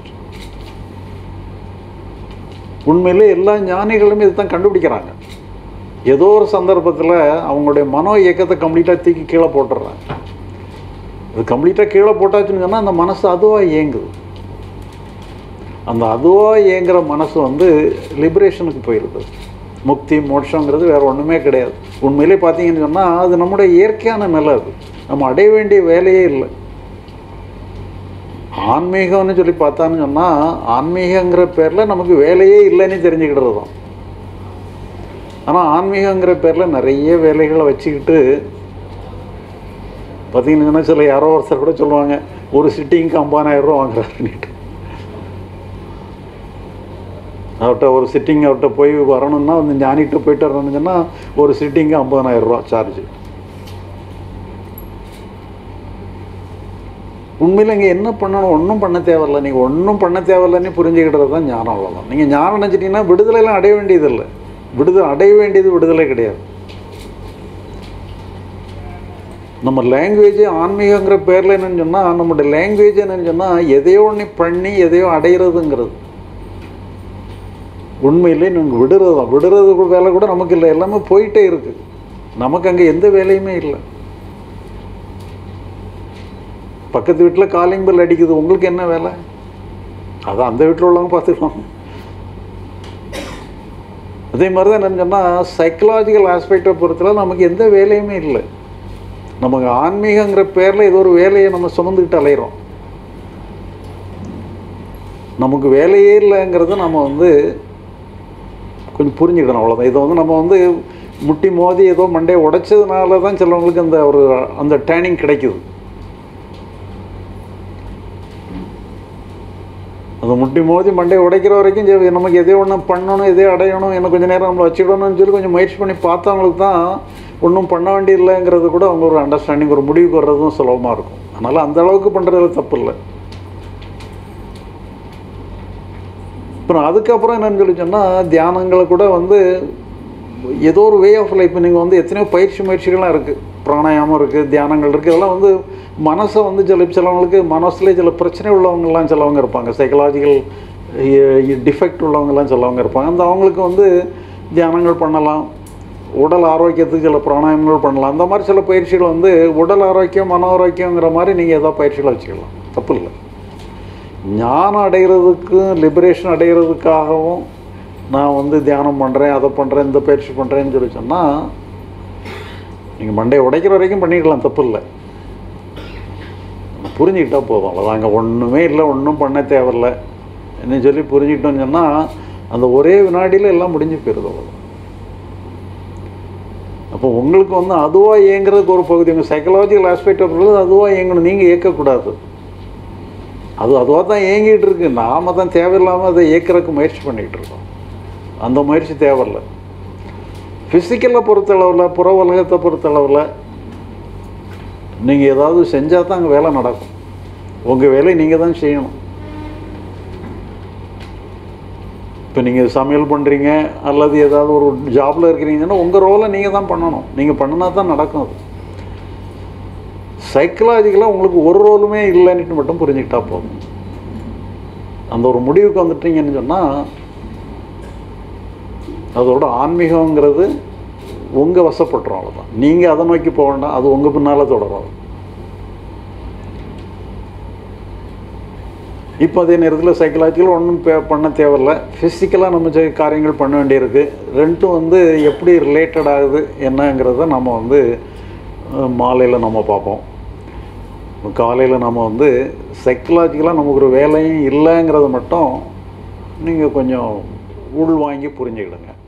உண்மையிலே எல்லா ஞானிகளுமே இதுதான் கண்டுபிடிக்கிறாங்க ஏதோ ஒரு சந்தர்ப்பத்தில் அவங்களுடைய மனோ இயக்கத்தை கம்ப்ளீட்டாக தூக்கி கீழே போட்டுடுறாங்க அது கம்ப்ளீட்டாக கீழே போட்டாச்சுன்னு சொன்னால் அந்த மனசு அதுவாக இயங்குது அந்த அதுவாக இயங்குற மனசு வந்து லிபரேஷனுக்கு போயிடுது முக்தி மோட்சங்கிறது வேறு ஒன்றுமே கிடையாது உண்மையிலே பார்த்தீங்கன்னு சொன்னால் அது நம்முடைய இயற்கையான நிலை அது நம்ம அடைய வேண்டிய வேலையே இல்லை ஆன்மீகம்னு சொல்லி பார்த்தான்னு சொன்னால் ஆன்மீகங்கிற பேரில் நமக்கு வேலையே இல்லைன்னு தெரிஞ்சுக்கிட்டது தான் ஆனால் ஆன்மீகங்கிற பேரில் நிறைய வேலைகளை வச்சுக்கிட்டு பார்த்தீங்கன்னா சில யாரோ ஒருத்தர் கூட சொல்லுவாங்க ஒரு சிட்டிங்க்கு ஐம்பதாயிரம் ரூபா வாங்குறாருன்னுட்டு அவர்கிட்ட ஒரு சிட்டிங் அவர்கிட்ட போய் வரணும்னா வந்து ஞானிகிட்ட போயிட்டு வரணும்னு சொன்னால் ஒரு சிட்டிங்கு ஐம்பதாயிரம் ரூபா சார்ஜ் உண்மையில் இங்கே என்ன பண்ணணும் ஒன்றும் பண்ண தேவையில்ல நீங்கள் ஒன்றும் பண்ண தேவையில்லைன்னு புரிஞ்சுக்கிட்டது தான் ஞானம் அவ்வளோதான் நீங்கள் ஞானம் நினச்சிட்டிங்கன்னா விடுதலைலாம் அடைய வேண்டியதில்லை விடுதலை அடைய வேண்டியது விடுதலை கிடையாது நம்ம லாங்குவேஜ் ஆன்மீகங்கிற பேரில் என்னன்னு சொன்னால் நம்மளோட லாங்குவேஜ் என்னன்னு சொன்னால் எதையோ ஒன்று பண்ணி எதையோ அடையிறதுங்கிறது உண்மையிலே நீங்கள் விடுறது தான் விடுறது கூட வேலை கூட நமக்கு இல்லை எல்லாமே போயிட்டே இருக்குது நமக்கு அங்கே எந்த வேலையுமே இல்லை பக்கத்து வீட்டில் காலிங் பெல் அடிக்குது உங்களுக்கு என்ன வேலை அதான் அந்த வீட்டில் உள்ளவங்க பார்த்துக்கலாம் அதே மாதிரி தான் என்னன்னு சொன்னால் சைக்கலாஜிக்கல் ஆஸ்பெக்டை பொறுத்தல நமக்கு எந்த வேலையுமே இல்லை நமக்கு ஆன்மீகங்கிற பேரில் ஏதோ ஒரு வேலையை நம்ம சுமந்துக்கிட்டு அலையிறோம் நமக்கு வேலையே இல்லைங்கிறத நம்ம வந்து கொஞ்சம் புரிஞ்சுக்கிடணும் அவ்வளோதான் இதை வந்து நம்ம வந்து முட்டி மோதி ஏதோ மண்டையை உடைச்சதுனால தான் சிலவங்களுக்கு அந்த ஒரு அந்த டேனிங் கிடைக்குது அந்த முட்டி மோதி மண்டையை உடைக்கிற வரைக்கும் சரி, நமக்கு எதே ஒன்று பண்ணணும் எதே அடையணும் என்ன கொஞ்சம் நேரம் நம்மளை வச்சுக்கிடணும்னு சொல்லி கொஞ்சம் முயற்சி பண்ணி பார்த்தவங்களுக்கு தான் ஒன்றும் பண்ண வேண்டியதில்லைங்கிறது கூட அவங்க ஒரு அண்டர்ஸ்டாண்டிங் ஒரு முடிவுக்கு வர்றதும் சுலபமாக இருக்கும் அதனால் அந்த அளவுக்கு பண்ணுறதுல தப்பு இல்லை அப்புறம் அதுக்கப்புறம் என்னன்னு சொல்லி சொன்னால் தியானங்களை கூட வந்து ஏதோ ஒரு வே ஆஃப் லைஃப் நீங்கள் வந்து எத்தனையோ பயிற்சி முயற்சிகள்லாம் இருக்குது பிராணாயாமம் இருக்குது தியானங்கள் இருக்குது இதெல்லாம் வந்து மனசை வந்து சில சிலவங்களுக்கு மனசுலேயே சில பிரச்சனை உள்ளவங்கலாம் சிலவங்க இருப்பாங்க சைக்கலாஜிக்கல் டிஃபெக்ட் உள்ளவங்கலாம் சிலவங்க இருப்பாங்க அந்த அவங்களுக்கு வந்து தியானங்கள் பண்ணலாம் உடல் ஆரோக்கியத்துக்கு சில பிராணாயாமங்கள் பண்ணலாம் அந்த மாதிரி சில பயிற்சிகள் வந்து உடல் ஆரோக்கியம் மன ஆரோக்கியங்கிற மாதிரி நீங்கள் ஏதோ பயிற்சிகளை வச்சுக்கலாம் தப்பு இல்லை ஞானம் அடைகிறதுக்கும் லிபரேஷன் அடைகிறதுக்காகவும் நான் வந்து தியானம் பண்ணுறேன் அதை பண்ணுறேன் இந்த பயிற்சி பண்ணுறேன்னு சொல்லி சொன்னால் நீங்கள் மண்டையை உடைக்கிற வரைக்கும் பண்ணிக்கலாம் தப்பு இல்லை புரிஞ்சுக்கிட்டா போதும் அவ்வளோதான் அங்கே ஒன்றுமே இல்லை ஒன்றும் பண்ண தேவையில்ல என்ன சொல்லி புரிஞ்சுக்கிட்டோன்னு சொன்னால் அந்த ஒரே வினாடியில் எல்லாம் முடிஞ்சு போயிருது அவ்வளோ அப்போ உங்களுக்கு வந்து அதுவாக இயங்குறதுக்கு ஒரு பகுதி உங்கள் சைக்கலாஜிக்கல் ஆஸ்பெக்ட் பொறுத்தது அதுவாக இயங்கணும் நீங்கள் இயக்கக்கூடாது அது அதுவாக தான் இயங்கிட்டு இருக்கு நாம தான் தேவையில்லாமல் அதை இயக்கிறதுக்கு முயற்சி பண்ணிகிட்டு இருக்கோம் அந்த முயற்சி தேவையில்லை ஃபிசிக்கலை பொறுத்தளவில் புற உலகத்தை பொறுத்தளவில் நீங்கள் ஏதாவது செஞ்சால் தான் அங்கே வேலை நடக்கும் உங்கள் வேலையை நீங்கள் தான் செய்யணும் இப்போ நீங்கள் சமையல் பண்ணுறீங்க அல்லது ஏதாவது ஒரு ஜாபில் இருக்கிறீங்கன்னா உங்கள் ரோலை நீங்கள் தான் பண்ணணும் நீங்கள் பண்ணினா தான் நடக்கும் அது சைக்கலாஜிக்கலாக உங்களுக்கு ஒரு ரோலுமே இல்லைன்னுட்டு மட்டும் புரிஞ்சுக்கிட்டா போதும் அந்த ஒரு முடிவுக்கு வந்துட்டீங்கன்னு சொன்னால் அதோட ஆன்மீகங்கிறது உங்கள் வசப்பட்டுரும் அவ்வளோதான் நீங்கள் அதை நோக்கி போக வேண்டாம் அது உங்கள் பின்னால் தொடரும் இப்போ அதே நேரத்தில் சைக்கலாஜிக்கலாக ஒன்றும் பே பண்ண தேவையில்ல ஃபிசிக்கலாக நம்ம செ- காரியங்கள் பண்ண வேண்டியிருக்கு ரெண்டும் வந்து எப்படி ரிலேட்டட் ஆகுது என்னங்கிறத நம்ம வந்து மாலையில் நம்ம பார்ப்போம் காலையில் நம்ம வந்து சைக்கலாஜிக்கலாக நமக்கு ஒரு வேலையும் இல்லைங்கிறத மட்டும் நீங்கள் கொஞ்சம் உள் வாங்கி புரிஞ்சுக்கிடுங்க